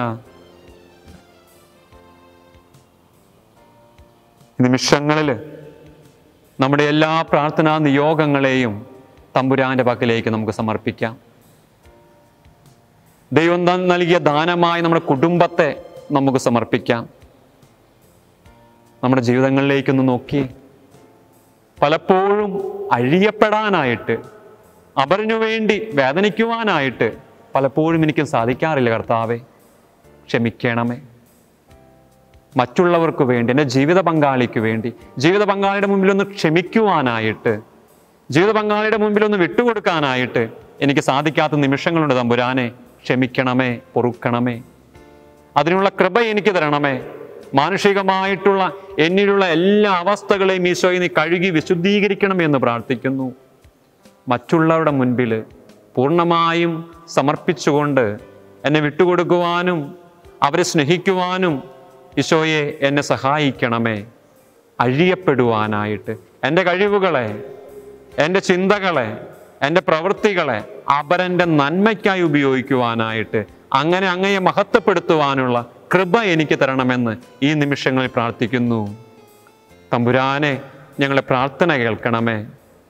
നിമിഷങ്ങളിൽ നമ്മുടെ എല്ലാ പ്രാർത്ഥനാ നിയോഗങ്ങളെയും തമ്പുരാന്റെ പക്കലേക്ക് നമുക്ക് സമർപ്പിക്കാം ദൈവം ത- നൽകിയ ദാനമായി നമ്മുടെ കുടുംബത്തെ നമുക്ക് സമർപ്പിക്കാം നമ്മുടെ ജീവിതങ്ങളിലേക്കൊന്ന് നോക്കി പലപ്പോഴും അഴിയപ്പെടാനായിട്ട് അവരിനു വേണ്ടി വേദനിക്കുവാനായിട്ട് പലപ്പോഴും എനിക്ക് സാധിക്കാറില്ല കർത്താവെ ക്ഷമിക്കണമേ മറ്റുള്ളവർക്ക് വേണ്ടി എൻ്റെ ജീവിത പങ്കാളിക്ക് വേണ്ടി ജീവിത പങ്കാളിയുടെ മുമ്പിൽ ഒന്ന് ക്ഷമിക്കുവാനായിട്ട് ജീവിത പങ്കാളിയുടെ മുമ്പിൽ ഒന്ന് വിട്ടുകൊടുക്കാനായിട്ട് എനിക്ക് സാധിക്കാത്ത നിമിഷങ്ങളുണ്ട് തമ്പുരാനെ ക്ഷമിക്കണമേ പൊറുക്കണമേ അതിനുള്ള കൃപ എനിക്ക് തരണമേ മാനുഷികമായിട്ടുള്ള എന്നിലുള്ള എല്ലാ അവസ്ഥകളെയും ഈശോയെ നീ കഴുകി വിശുദ്ധീകരിക്കണമേ എന്ന് പ്രാർത്ഥിക്കുന്നു മറ്റുള്ളവരുടെ മുൻപിൽ പൂർണ്ണമായും സമർപ്പിച്ചുകൊണ്ട് എന്നെ വിട്ടുകൊടുക്കുവാനും അവരെ സ്നേഹിക്കുവാനും ഈശോയെ എന്നെ സഹായിക്കണമേ അഴിയപ്പെടുവാനായിട്ട് എൻ്റെ കഴിവുകളെ എൻ്റെ ചിന്തകളെ എൻ്റെ പ്രവൃത്തികളെ അപരൻ്റെ നന്മയ്ക്കായി ഉപയോഗിക്കുവാനായിട്ട് അങ്ങനെ അങ്ങയെ മഹത്വപ്പെടുത്തുവാനുള്ള കൃപ എനിക്ക് തരണമെന്ന് ഈ നിമിഷങ്ങളിൽ പ്രാർത്ഥിക്കുന്നു തമ്പുരാനെ ഞങ്ങളെ പ്രാർത്ഥന കേൾക്കണമേ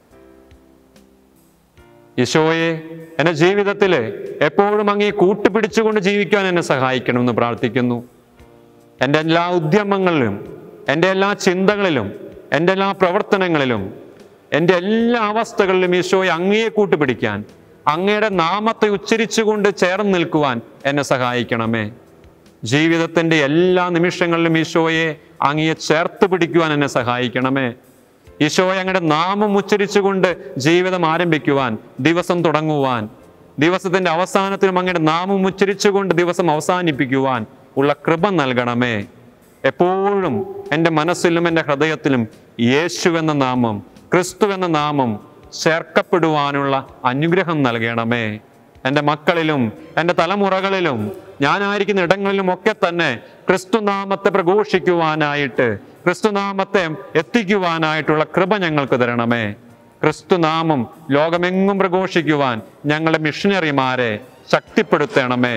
ഈശോയെ എൻ്റെ ജീവിതത്തിൽ എപ്പോഴും അങ്ങേ കൂട്ടുപിടിച്ചുകൊണ്ട് ജീവിക്കാൻ എന്നെ സഹായിക്കണമെന്ന് പ്രാർത്ഥിക്കുന്നു എൻ്റെ എല്ലാ ഉദ്യമങ്ങളിലും എൻ്റെ എല്ലാ ചിന്തകളിലും എൻ്റെ എല്ലാ പ്രവർത്തനങ്ങളിലും എൻ്റെ എല്ലാ അവസ്ഥകളിലും ഈശോയെ അങ്ങയെ കൂട്ടുപിടിക്കാൻ അങ്ങയുടെ നാമത്തെ ഉച്ചരിച്ചുകൊണ്ട് ചേർന്ന് നിൽക്കുവാൻ എന്നെ സഹായിക്കണമേ ജീവിതത്തിൻ്റെ എല്ലാ നിമിഷങ്ങളിലും ഈശോയെ അങ്ങയെ ചേർത്ത് പിടിക്കുവാൻ എന്നെ സഹായിക്കണമേ ഈശോയെ അങ്ങയുടെ നാമം ഉച്ചരിച്ചുകൊണ്ട് ജീവിതം ആരംഭിക്കുവാൻ ദിവസം തുടങ്ങുവാൻ ദിവസത്തിന്റെ അവസാനത്തിലും അങ്ങയുടെ നാമം ഉച്ചരിച്ചുകൊണ്ട് ദിവസം അവസാനിപ്പിക്കുവാൻ ഉള്ള കൃപ നൽകണമേ എപ്പോഴും എൻ്റെ മനസ്സിലും എൻ്റെ ഹൃദയത്തിലും യേശു എന്ന നാമം ക്രിസ്തു എന്ന നാമം ചേർക്കപ്പെടുവാനുള്ള അനുഗ്രഹം നൽകണമേ എൻ്റെ മക്കളിലും എൻ്റെ തലമുറകളിലും ഞാനായിരിക്കുന്ന ഇടങ്ങളിലും ഒക്കെ തന്നെ ക്രിസ്തുനാമത്തെ പ്രഘോഷിക്കുവാനായിട്ട് ക്രിസ്തുനാമത്തെ എത്തിക്കുവാനായിട്ടുള്ള കൃപ ഞങ്ങൾക്ക് തരണമേ ക്രിസ്തുനാമം ലോകമെങ്ങും പ്രഘോഷിക്കുവാൻ ഞങ്ങളുടെ മിഷനറിമാരെ ശക്തിപ്പെടുത്തണമേ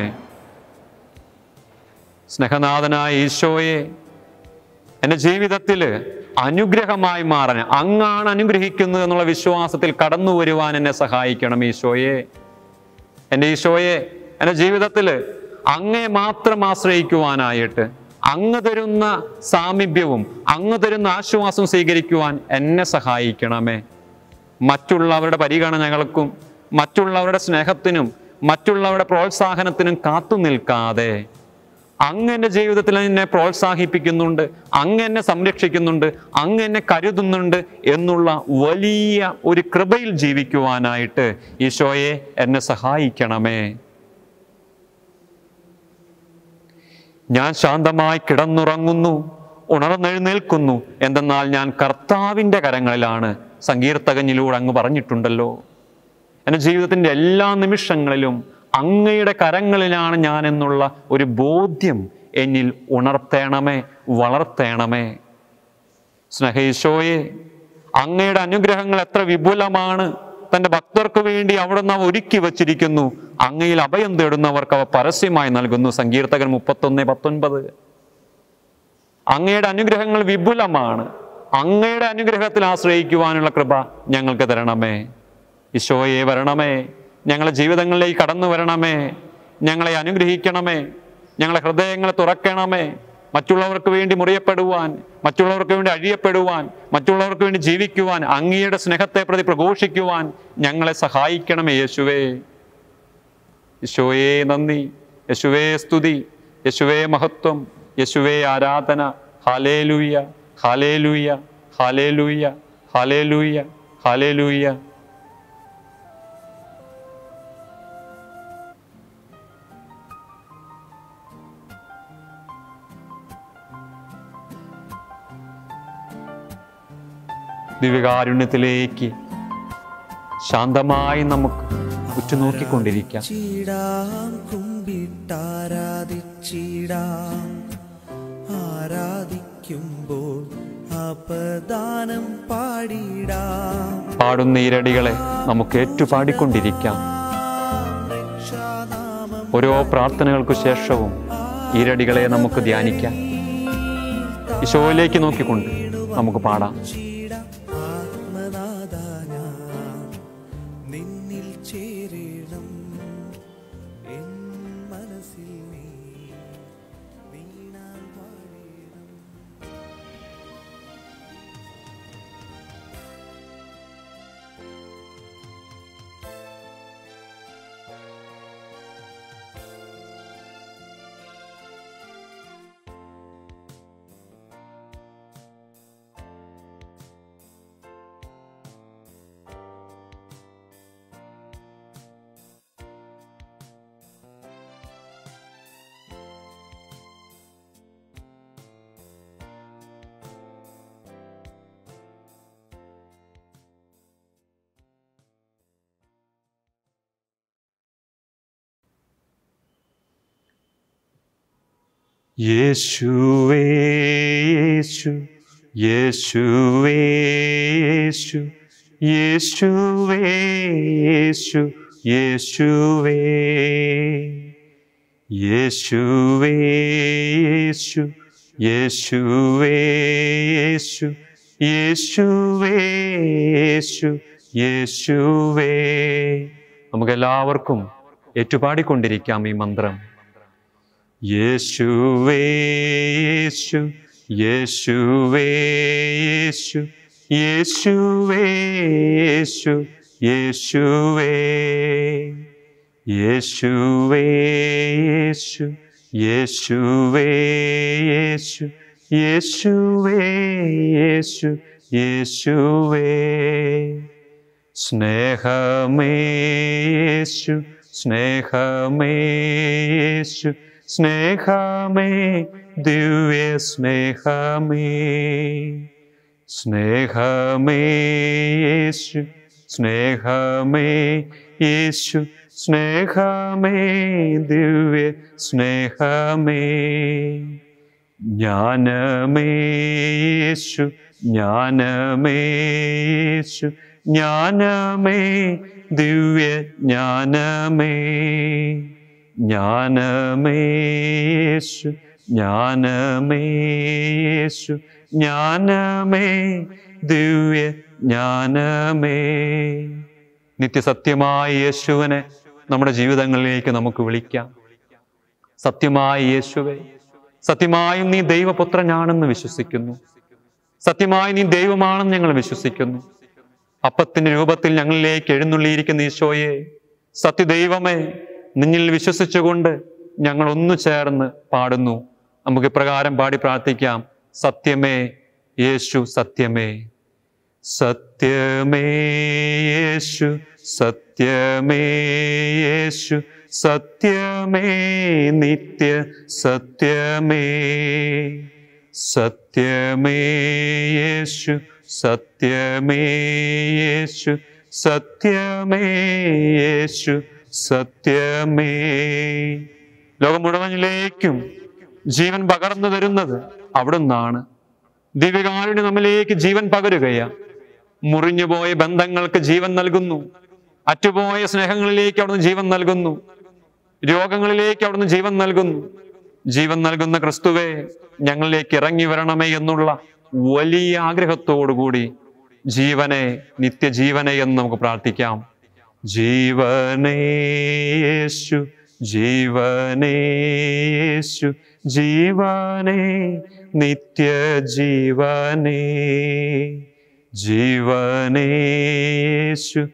സ്നേഹനാഥനായ ഈശോയെ എൻ്റെ ജീവിതത്തിൽ അനുഗ്രഹമായി മാറാൻ അങ്ങാണ് അനുഗ്രഹിക്കുന്നത് എന്നുള്ള വിശ്വാസത്തിൽ കടന്നു വരുവാൻ എന്നെ സഹായിക്കണം ഈശോയെ എൻ്റെ ഈശോയെ എൻ്റെ ജീവിതത്തിൽ അങ്ങയെ മാത്രം ആശ്രയിക്കുവാനായിട്ട് അങ്ങ് തരുന്ന സാമീപ്യവും അങ്ങ് തരുന്ന ആശ്വാസം സ്വീകരിക്കുവാൻ എന്നെ സഹായിക്കണമേ മറ്റുള്ളവരുടെ പരിഗണനകൾക്കും മറ്റുള്ളവരുടെ സ്നേഹത്തിനും മറ്റുള്ളവരുടെ പ്രോത്സാഹനത്തിനും കാത്തു നിൽക്കാതെ അങ്ങ് എൻ്റെ ജീവിതത്തിൽ എന്നെ പ്രോത്സാഹിപ്പിക്കുന്നുണ്ട് അങ്ങ് എന്നെ സംരക്ഷിക്കുന്നുണ്ട് അങ്ങ് എന്നെ കരുതുന്നുണ്ട് എന്നുള്ള വലിയ ഒരു കൃപയിൽ ജീവിക്കുവാനായിട്ട് ഈശോയെ എന്നെ സഹായിക്കണമേ ഞാൻ ശാന്തമായി കിടന്നുറങ്ങുന്നു ഉണർന്നെഴുന്നേൽക്കുന്നു എന്തെന്നാൽ ഞാൻ കർത്താവിൻ്റെ കരങ്ങളിലാണ് സങ്കീർത്തകനിലൂടെ അങ്ങ് പറഞ്ഞിട്ടുണ്ടല്ലോ എൻ്റെ ജീവിതത്തിൻ്റെ എല്ലാ നിമിഷങ്ങളിലും അങ്ങയുടെ കരങ്ങളിലാണ് ഞാൻ എന്നുള്ള ഒരു ബോധ്യം എന്നിൽ ഉണർത്തേണമേ വളർത്തേണമേ സ്നേഹീശോയെ അങ്ങയുടെ അനുഗ്രഹങ്ങൾ എത്ര വിപുലമാണ് തൻ്റെ ഭക്തർക്ക് വേണ്ടി അവിടുന്ന് അവ ഒരുക്കി വച്ചിരിക്കുന്നു അങ്ങയിൽ അഭയം തേടുന്നവർക്ക് അവ പരസ്യമായി നൽകുന്നു സങ്കീർത്തകൻ മുപ്പത്തൊന്ന് പത്തൊൻപത് അങ്ങയുടെ അനുഗ്രഹങ്ങൾ വിപുലമാണ് അങ്ങയുടെ അനുഗ്രഹത്തിൽ ആശ്രയിക്കുവാനുള്ള കൃപ ഞങ്ങൾക്ക് തരണമേ ഈശോയെ വരണമേ ഞങ്ങളുടെ ജീവിതങ്ങളിലേക്ക് കടന്നു വരണമേ ഞങ്ങളെ അനുഗ്രഹിക്കണമേ ഞങ്ങളുടെ ഹൃദയങ്ങളെ തുറക്കണമേ മറ്റുള്ളവർക്ക് വേണ്ടി മുറിയപ്പെടുവാൻ മറ്റുള്ളവർക്ക് വേണ്ടി അഴിയപ്പെടുവാൻ മറ്റുള്ളവർക്ക് വേണ്ടി ജീവിക്കുവാൻ അങ്ങയുടെ സ്നേഹത്തെ പ്രതി പ്രഘോഷിക്കുവാൻ ഞങ്ങളെ സഹായിക്കണമേ യേശുവേ യശുവേ നന്ദി യശുവേ സ്തുതി യശുവേ മഹത്വം യശുവേ ആരാധന hallelujah hallelujah hallelujah hallelujah hallelujah ദിവ്യകാരുണ്യത്തിലേക്ക് ശാന്തമായി നമുക്ക് ഉറ്റുനോക്കിക്കൊണ്ടിരിക്കാം ചീടാം കുമ്പിട്ടാരാധിച്ചിടാം ആരാധിക്കുമ്പോൾ അപദാനം പാടിടാം പാടുന്ന ഈരടികളെ നമുക്ക് ഏറ്റുപാടിക്കൊണ്ടിരിക്കാം രക്ഷാനാമം ഓരോ പ്രാർത്ഥനകൾക്കു ശേഷവും ഈരടികളെ നമുക്ക് ധ്യാനിക്കാം ഈശോയിലേക്ക് നോക്കിക്കൊണ്ട് നമുക്ക് പാടാം ചീടാം ആത്മനാഥ ഞാൻ നിന്നിൽ ചേരണം എൻ മനസ്സിൽ നീ വീണാൽ വാഴേണം യേശുവേ യേശു യേശുവേ യേശു യേശുവേ യേശു യേശുവേ യേശുവേ യേശു യേശുവേ യേശു യേശുവേ യേശു യേശുവേ നമുക്കെല്ലാവർക്കും ഏറ്റുപാടിക്കൊണ്ടിരിക്കാം ഈ മന്ത്രം യേശുവേ യേശു യേശുവേ യേശു യേശുവേ യേശു യേശുവേ യേശുവേ യേശു യേശുവേ യേശു യേശുവേ യേശു യേശുവേ സ്നേഹമേശു സ്നേഹമേശു സ്നേഹമേ ദിവ്യ സ്നേഹമേ സ്നേഹമേശു സ്നേഹമേ യേശു സ്നേഹമേ ദിവ്യ സ്നേഹമേ ജ്ഞാനമേശു ജ്ഞാനമേശു ജ്ഞാനമേ ദിവ്യ ജ്ഞാനമേ ജ്ഞാനമേശു ജ്ഞാനമേശു ജ്ഞാനമേ ദിവ്യ ജ്ഞാനമേ നിത്യസത്യമായ യേശുവിനെ നമ്മുടെ ജീവിതങ്ങളിലേക്ക് നമുക്ക് വിളിക്കാം സത്യമായ യേശുവെ സത്യമായും നീ ദൈവപുത്രനാണെന്ന് വിശ്വസിക്കുന്നു സത്യമായി നീ ദൈവമാണെന്ന് ഞങ്ങൾ വിശ്വസിക്കുന്നു അപ്പത്തിന്റെ രൂപത്തിൽ ഞങ്ങളിലേക്ക് എഴുന്നള്ളിയിരിക്കുന്ന ഈശോയെ സത്യദൈവമേ നിന്നിൽ വിശ്വസിച്ചുകൊണ്ട് ഞങ്ങൾ ഒന്നു ചേർന്ന് പാടുന്നു നമുക്ക് ഇപ്രകാരം പാടി പ്രാർത്ഥിക്കാം സത്യമേ യേശു സത്യമേ സത്യമേ യേശു സത്യമേ യേശു സത്യമേ നിത്യ സത്യമേ സത്യമേ യേശു സത്യമേ യേശു സത്യമേ യേശു സത്യമേ ലോകം മുഴുവനിലേക്കും ജീവൻ പകർന്നു തരുന്നത് അവിടുന്നാണ് ദിവ്യകാരുണ്യം നമ്മിലേക്ക് ജീവൻ പകരുകയാ മുറിഞ്ഞുപോയ ബന്ധങ്ങൾക്ക് ജീവൻ നൽകുന്നു അറ്റുപോയ സ്നേഹങ്ങളിലേക്ക് അവിടുന്ന് ജീവൻ നൽകുന്നു രോഗങ്ങളിലേക്ക് അവിടുന്ന് ജീവൻ നൽകുന്നു ജീവൻ നൽകുന്ന ക്രിസ്തുവെ ഞങ്ങളിലേക്ക് ഇറങ്ങി വരണമേ എന്നുള്ള വലിയ ആഗ്രഹത്തോടുകൂടി ജീവനെ നിത്യജീവനെ എന്ന് നമുക്ക് പ്രാർത്ഥിക്കാം ജീവനേശു ജീവനേശു ജീവനേ നിത്യജീവനേ ജീവനേശു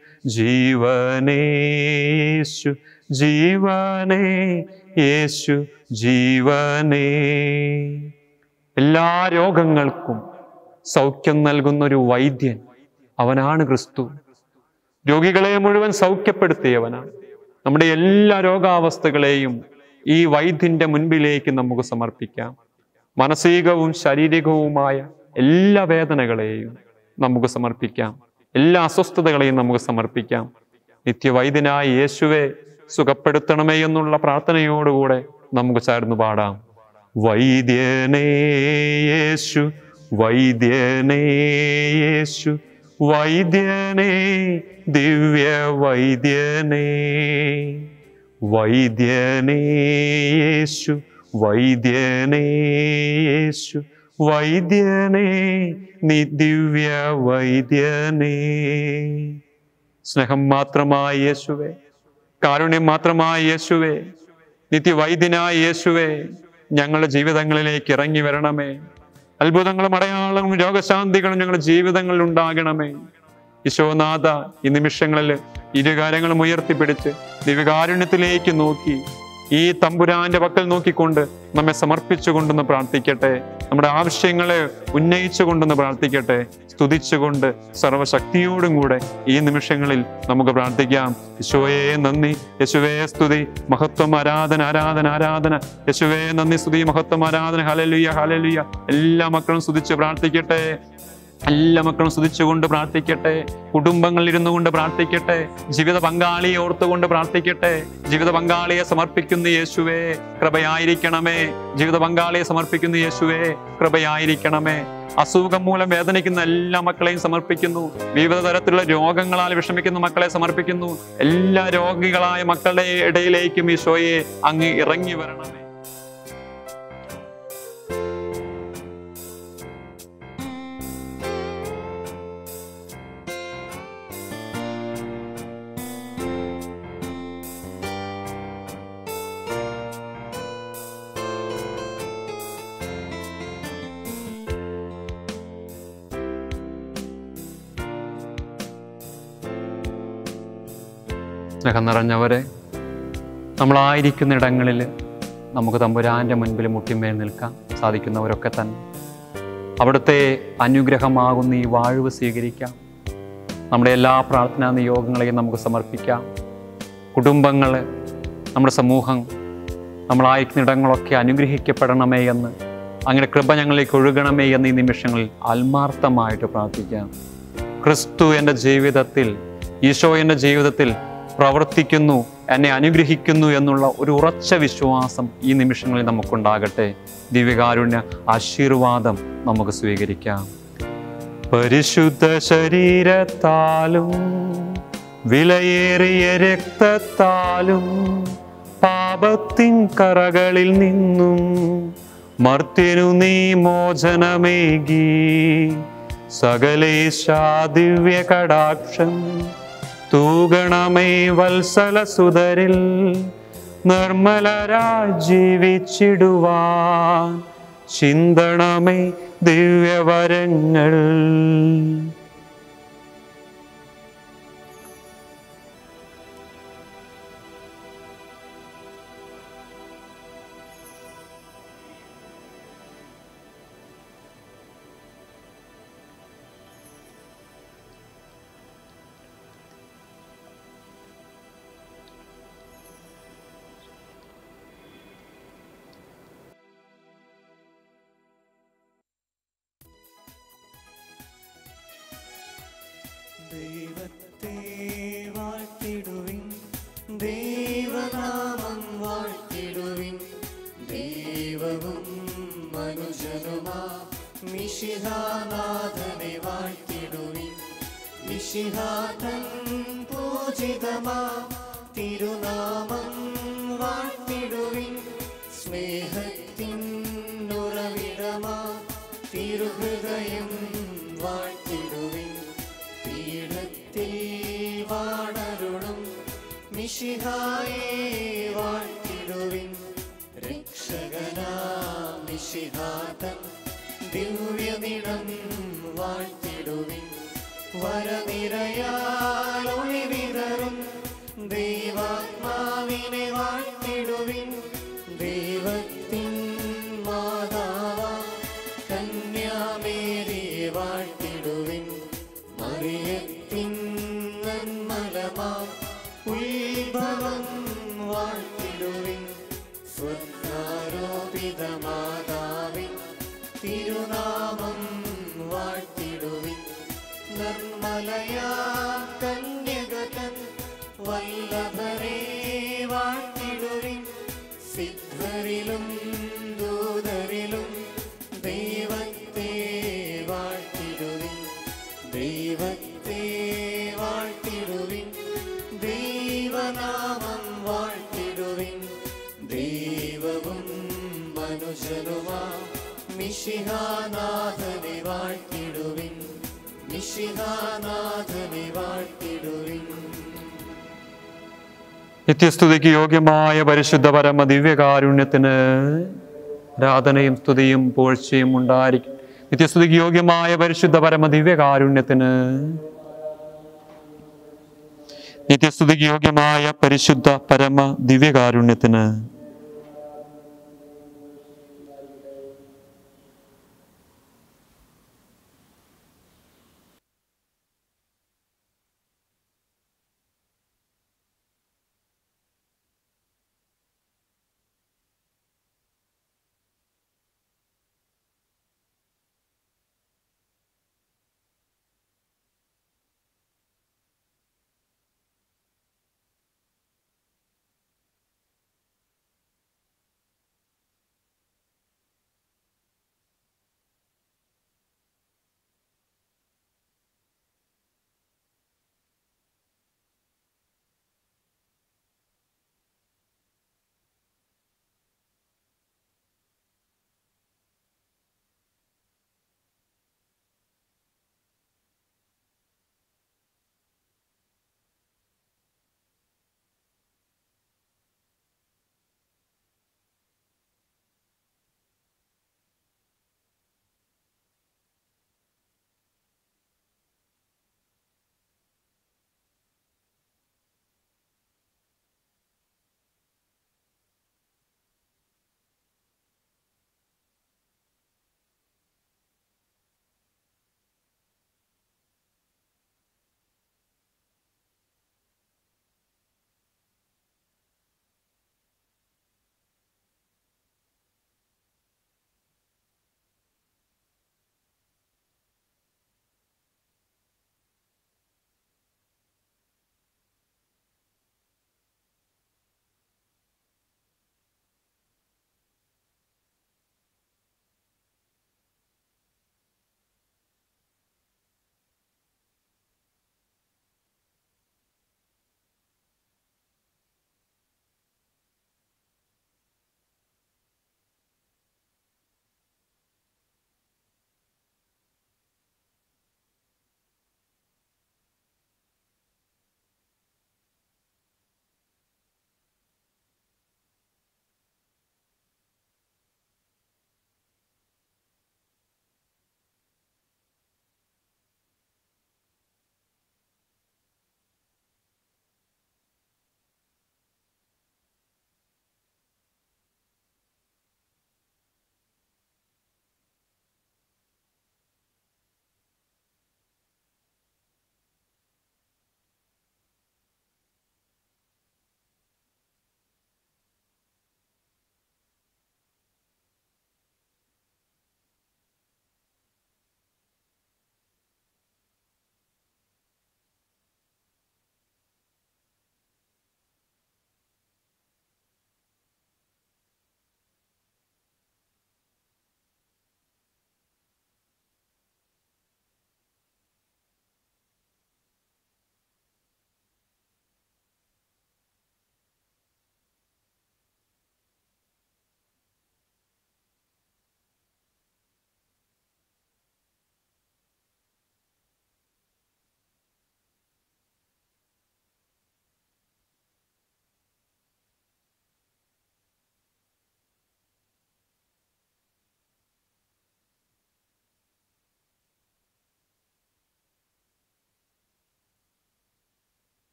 ജീവനേശു ജീവനേ യേശു ജീവനേ എല്ലാ രോഗങ്ങൾക്കും സൗഖ്യം നൽകുന്ന ഒരു വൈദ്യൻ അവനാണ് ക്രിസ്തു രോഗികളെ മുഴുവൻ സൗഖ്യപ്പെടുത്തിയവനാണ് നമ്മുടെ എല്ലാ രോഗാവസ്ഥകളെയും ഈ വൈദ്യന്റെ മുൻപിലേക്ക് നമുക്ക് സമർപ്പിക്കാം മാനസികവും ശാരീരികവുമായ എല്ലാ വേദനകളെയും നമുക്ക് സമർപ്പിക്കാം എല്ലാ അസ്വസ്ഥതകളെയും നമുക്ക് സമർപ്പിക്കാം നിത്യവൈദ്യനായ യേശുവെ സുഖപ്പെടുത്തണമേ എന്നുള്ള പ്രാർത്ഥനയോടുകൂടെ നമുക്ക് ചേർന്ന് പാടാം വൈദ്യനേ യേശു വൈദ്യനേ യേശു വൈദ്യനേ ദിവ്യ വൈദ്യനേ വൈദ്യനേ യേശു വൈദ്യനേ യേശു വൈദ്യനേ നീ ദിവ്യ വൈദ്യനേ സ്നേഹം മാത്രമായ യേശുവേ കാരുണ്യം മാത്രമായ യേശുവേ നിത്യവൈദ്യനായ യേശുവേ ഞങ്ങളുടെ ജീവിതങ്ങളിലേക്ക് ഇറങ്ങി വരണമേ അത്ഭുതങ്ങളും അടയാളങ്ങളും രോഗശാന്തികളും ഞങ്ങളുടെ ജീവിതങ്ങളിൽ ഉണ്ടാകണമേ യശോനാഥ ഈ നിമിഷങ്ങളിൽ ഇരുകാര്യങ്ങളും ഉയർത്തിപ്പിടിച്ച് ദിവ്യകാരുണ്യത്തിലേക്ക് നോക്കി ഈ തമ്പുരാന്റെ പക്കൽ നോക്കിക്കൊണ്ട് നമ്മെ സമർപ്പിച്ചുകൊണ്ടെന്ന് പ്രാർത്ഥിക്കട്ടെ നമ്മുടെ ആവശ്യങ്ങളെ ഉന്നയിച്ചുകൊണ്ടെന്ന് പ്രാർത്ഥിക്കട്ടെ സ്തുതിച്ചുകൊണ്ട് സർവശക്തിയോടും കൂടെ ഈ നിമിഷങ്ങളിൽ നമുക്ക് പ്രാർത്ഥിക്കാം യശുവേ നന്ദി യശുവേ സ്തുതി മഹത്വം ആരാധന ആരാധന ആരാധന യശുവേ നന്ദി സ്തുതി മഹത്വം ആരാധന ഹലലുയ ഹലലുയ എല്ലാ മക്കളും സ്തുതിച്ച് പ്രാർത്ഥിക്കട്ടെ എല്ലാ മക്കളും സ്തുതിച്ചുകൊണ്ട് പ്രാർത്ഥിക്കട്ടെ കുടുംബങ്ങളിൽ ഇരുന്നു കൊണ്ട് പ്രാർത്ഥിക്കട്ടെ ജീവിത പങ്കാളിയെ ഓർത്തുകൊണ്ട് പ്രാർത്ഥിക്കട്ടെ ജീവിത പങ്കാളിയെ സമർപ്പിക്കുന്ന യേശുവേ കൃപയായിരിക്കണമേ ജീവിത പങ്കാളിയെ സമർപ്പിക്കുന്ന യേശുവേ കൃപയായിരിക്കണമേ അസുഖം മൂലം വേദനിക്കുന്ന എല്ലാ മക്കളെയും സമർപ്പിക്കുന്നു വിവിധ തരത്തിലുള്ള രോഗങ്ങളാൽ വിഷമിക്കുന്ന മക്കളെ സമർപ്പിക്കുന്നു എല്ലാ രോഗികളായ മക്കളുടെ ഇടയിലേക്കും ഈശോയെ അങ്ങ് ഇറങ്ങി വരണമേ സ്നേഹം നിറഞ്ഞവരെ നമ്മളായിരിക്കുന്ന ഇടങ്ങളിൽ നമുക്ക് തമ്പുരാൻ്റെ മുൻപിൽ മുട്ടിമേൽ നിൽക്കാൻ സാധിക്കുന്നവരൊക്കെ തന്നെ അവിടുത്തെ അനുഗ്രഹമാകുന്ന ഈ വാഴ്വ് സ്വീകരിക്കാം നമ്മുടെ എല്ലാ പ്രാർത്ഥനാ നിയോഗങ്ങളെയും നമുക്ക് സമർപ്പിക്കാം കുടുംബങ്ങൾ നമ്മുടെ സമൂഹം നമ്മളായിരിക്കുന്ന ഇടങ്ങളൊക്കെ അനുഗ്രഹിക്കപ്പെടണമേ എന്ന് അങ്ങനെ കൃപ ഞങ്ങളിലേക്ക് ഒഴുകണമേ എന്ന് ഈ നിമിഷങ്ങളിൽ ആത്മാർത്ഥമായിട്ട് പ്രാർത്ഥിക്കാം ക്രിസ്തു എൻ്റെ ജീവിതത്തിൽ ഈശോ എൻ്റെ ജീവിതത്തിൽ പ്രവർത്തിക്കുന്നു എന്നെ അനുഗ്രഹിക്കുന്നു എന്നുള്ള ഒരു ഉറച്ച വിശ്വാസം ഈ നിമിഷങ്ങളിൽ നമുക്കുണ്ടാകട്ടെ ദിവ്യകാരുണ്യ ആശീർവാദം നമുക്ക് സ്വീകരിക്കാം പരിശുദ്ധ ശരീരത്താലും വിലയേറിയ രക്തത്താലും പാപത്തിൻ കറകളിൽ നിന്നും മർത്യനു നീ മോചനമേകി സകലേശാ ദിവ്യ കടാക്ഷം തൂകണമേ വത്സല സുതരിൽ നിർമ്മലരായി ജീവിച്ചിടുവാൻ ചിന്തണമേ ദിവ്യവരങ്ങൾ ദൈവത്തെ വാഴ്ത്തിടുവിൻ ദൈവനാമം വാഴ്ത്തിടുവിൻ ദൈവവും മനുഷ്യനുമാ മിശിഹാനാഥനെ വാഴ്ത്തിടുവിൻ മിശിഹാതൻ പൂജിതമാ തിരുനാമം വാഴ്ത്തിടുവിൻ സ്നേഹത്തിൽ മിശിഹായെ വാഴ്ത്തിടുവിൻ രക്ഷകനാം മിശിഹാതൻ ദിവ്യനിടം വാഴ്ത്തിടുവിൻ വരനിരയാൽ ഒളിവിതറും ദൈവാത്മാവിനെ വാഴ്ത്തിടുവിൻ ദൈവത്തിൻ മാതാവാ കന്യാമേരിയെ വാഴ്ത്തിടുവിൻ മറിയത്തിൻ നന്മലമാ ഉത്ഭവം വാഴ്ത്തിടുവിൻ സ്വർഗാരോപിത മാതാവിൻ തിരുനാമം വാഴ്ത്തിടുവിൻ നിർമ്മലയാ കന്യകതൻ വല്ലഭരെ വാഴ്ത്തിടുവിൻ സിദ്ധരിലും ദൂതരിലും ദൈവത്തെ വാഴ്ത്തിടുവിൻ ദൈവത്തെ വാഴ്ത്തിടുവിൻ ദൈവനാമം വാഴ്ത്തിടുവിൻ ദൈവവും മനുഷ്യനുമാ മിശിഹാനാഥനെ വാഴ്ത്തിടുവിൻ മിശിഹാനാഥനെ വാഴ്ത്തിടുവിൻ നിത്യസ്തുതിക്ക് യോഗ്യമായ പരിശുദ്ധ പരമ ദിവ്യകാരുണ്യത്തിന് ആരാധനയും സ്തുതിയും പുകഴ്ചയും ഉണ്ടായിരിക്കും നിത്യസ്തുതിക്ക് യോഗ്യമായ പരിശുദ്ധ പരമ ദിവ്യകാരുണ്യത്തിന് നിത്യസ്തുതിക്ക് യോഗ്യമായ പരിശുദ്ധ പരമ ദിവ്യകാരുണ്യത്തിന്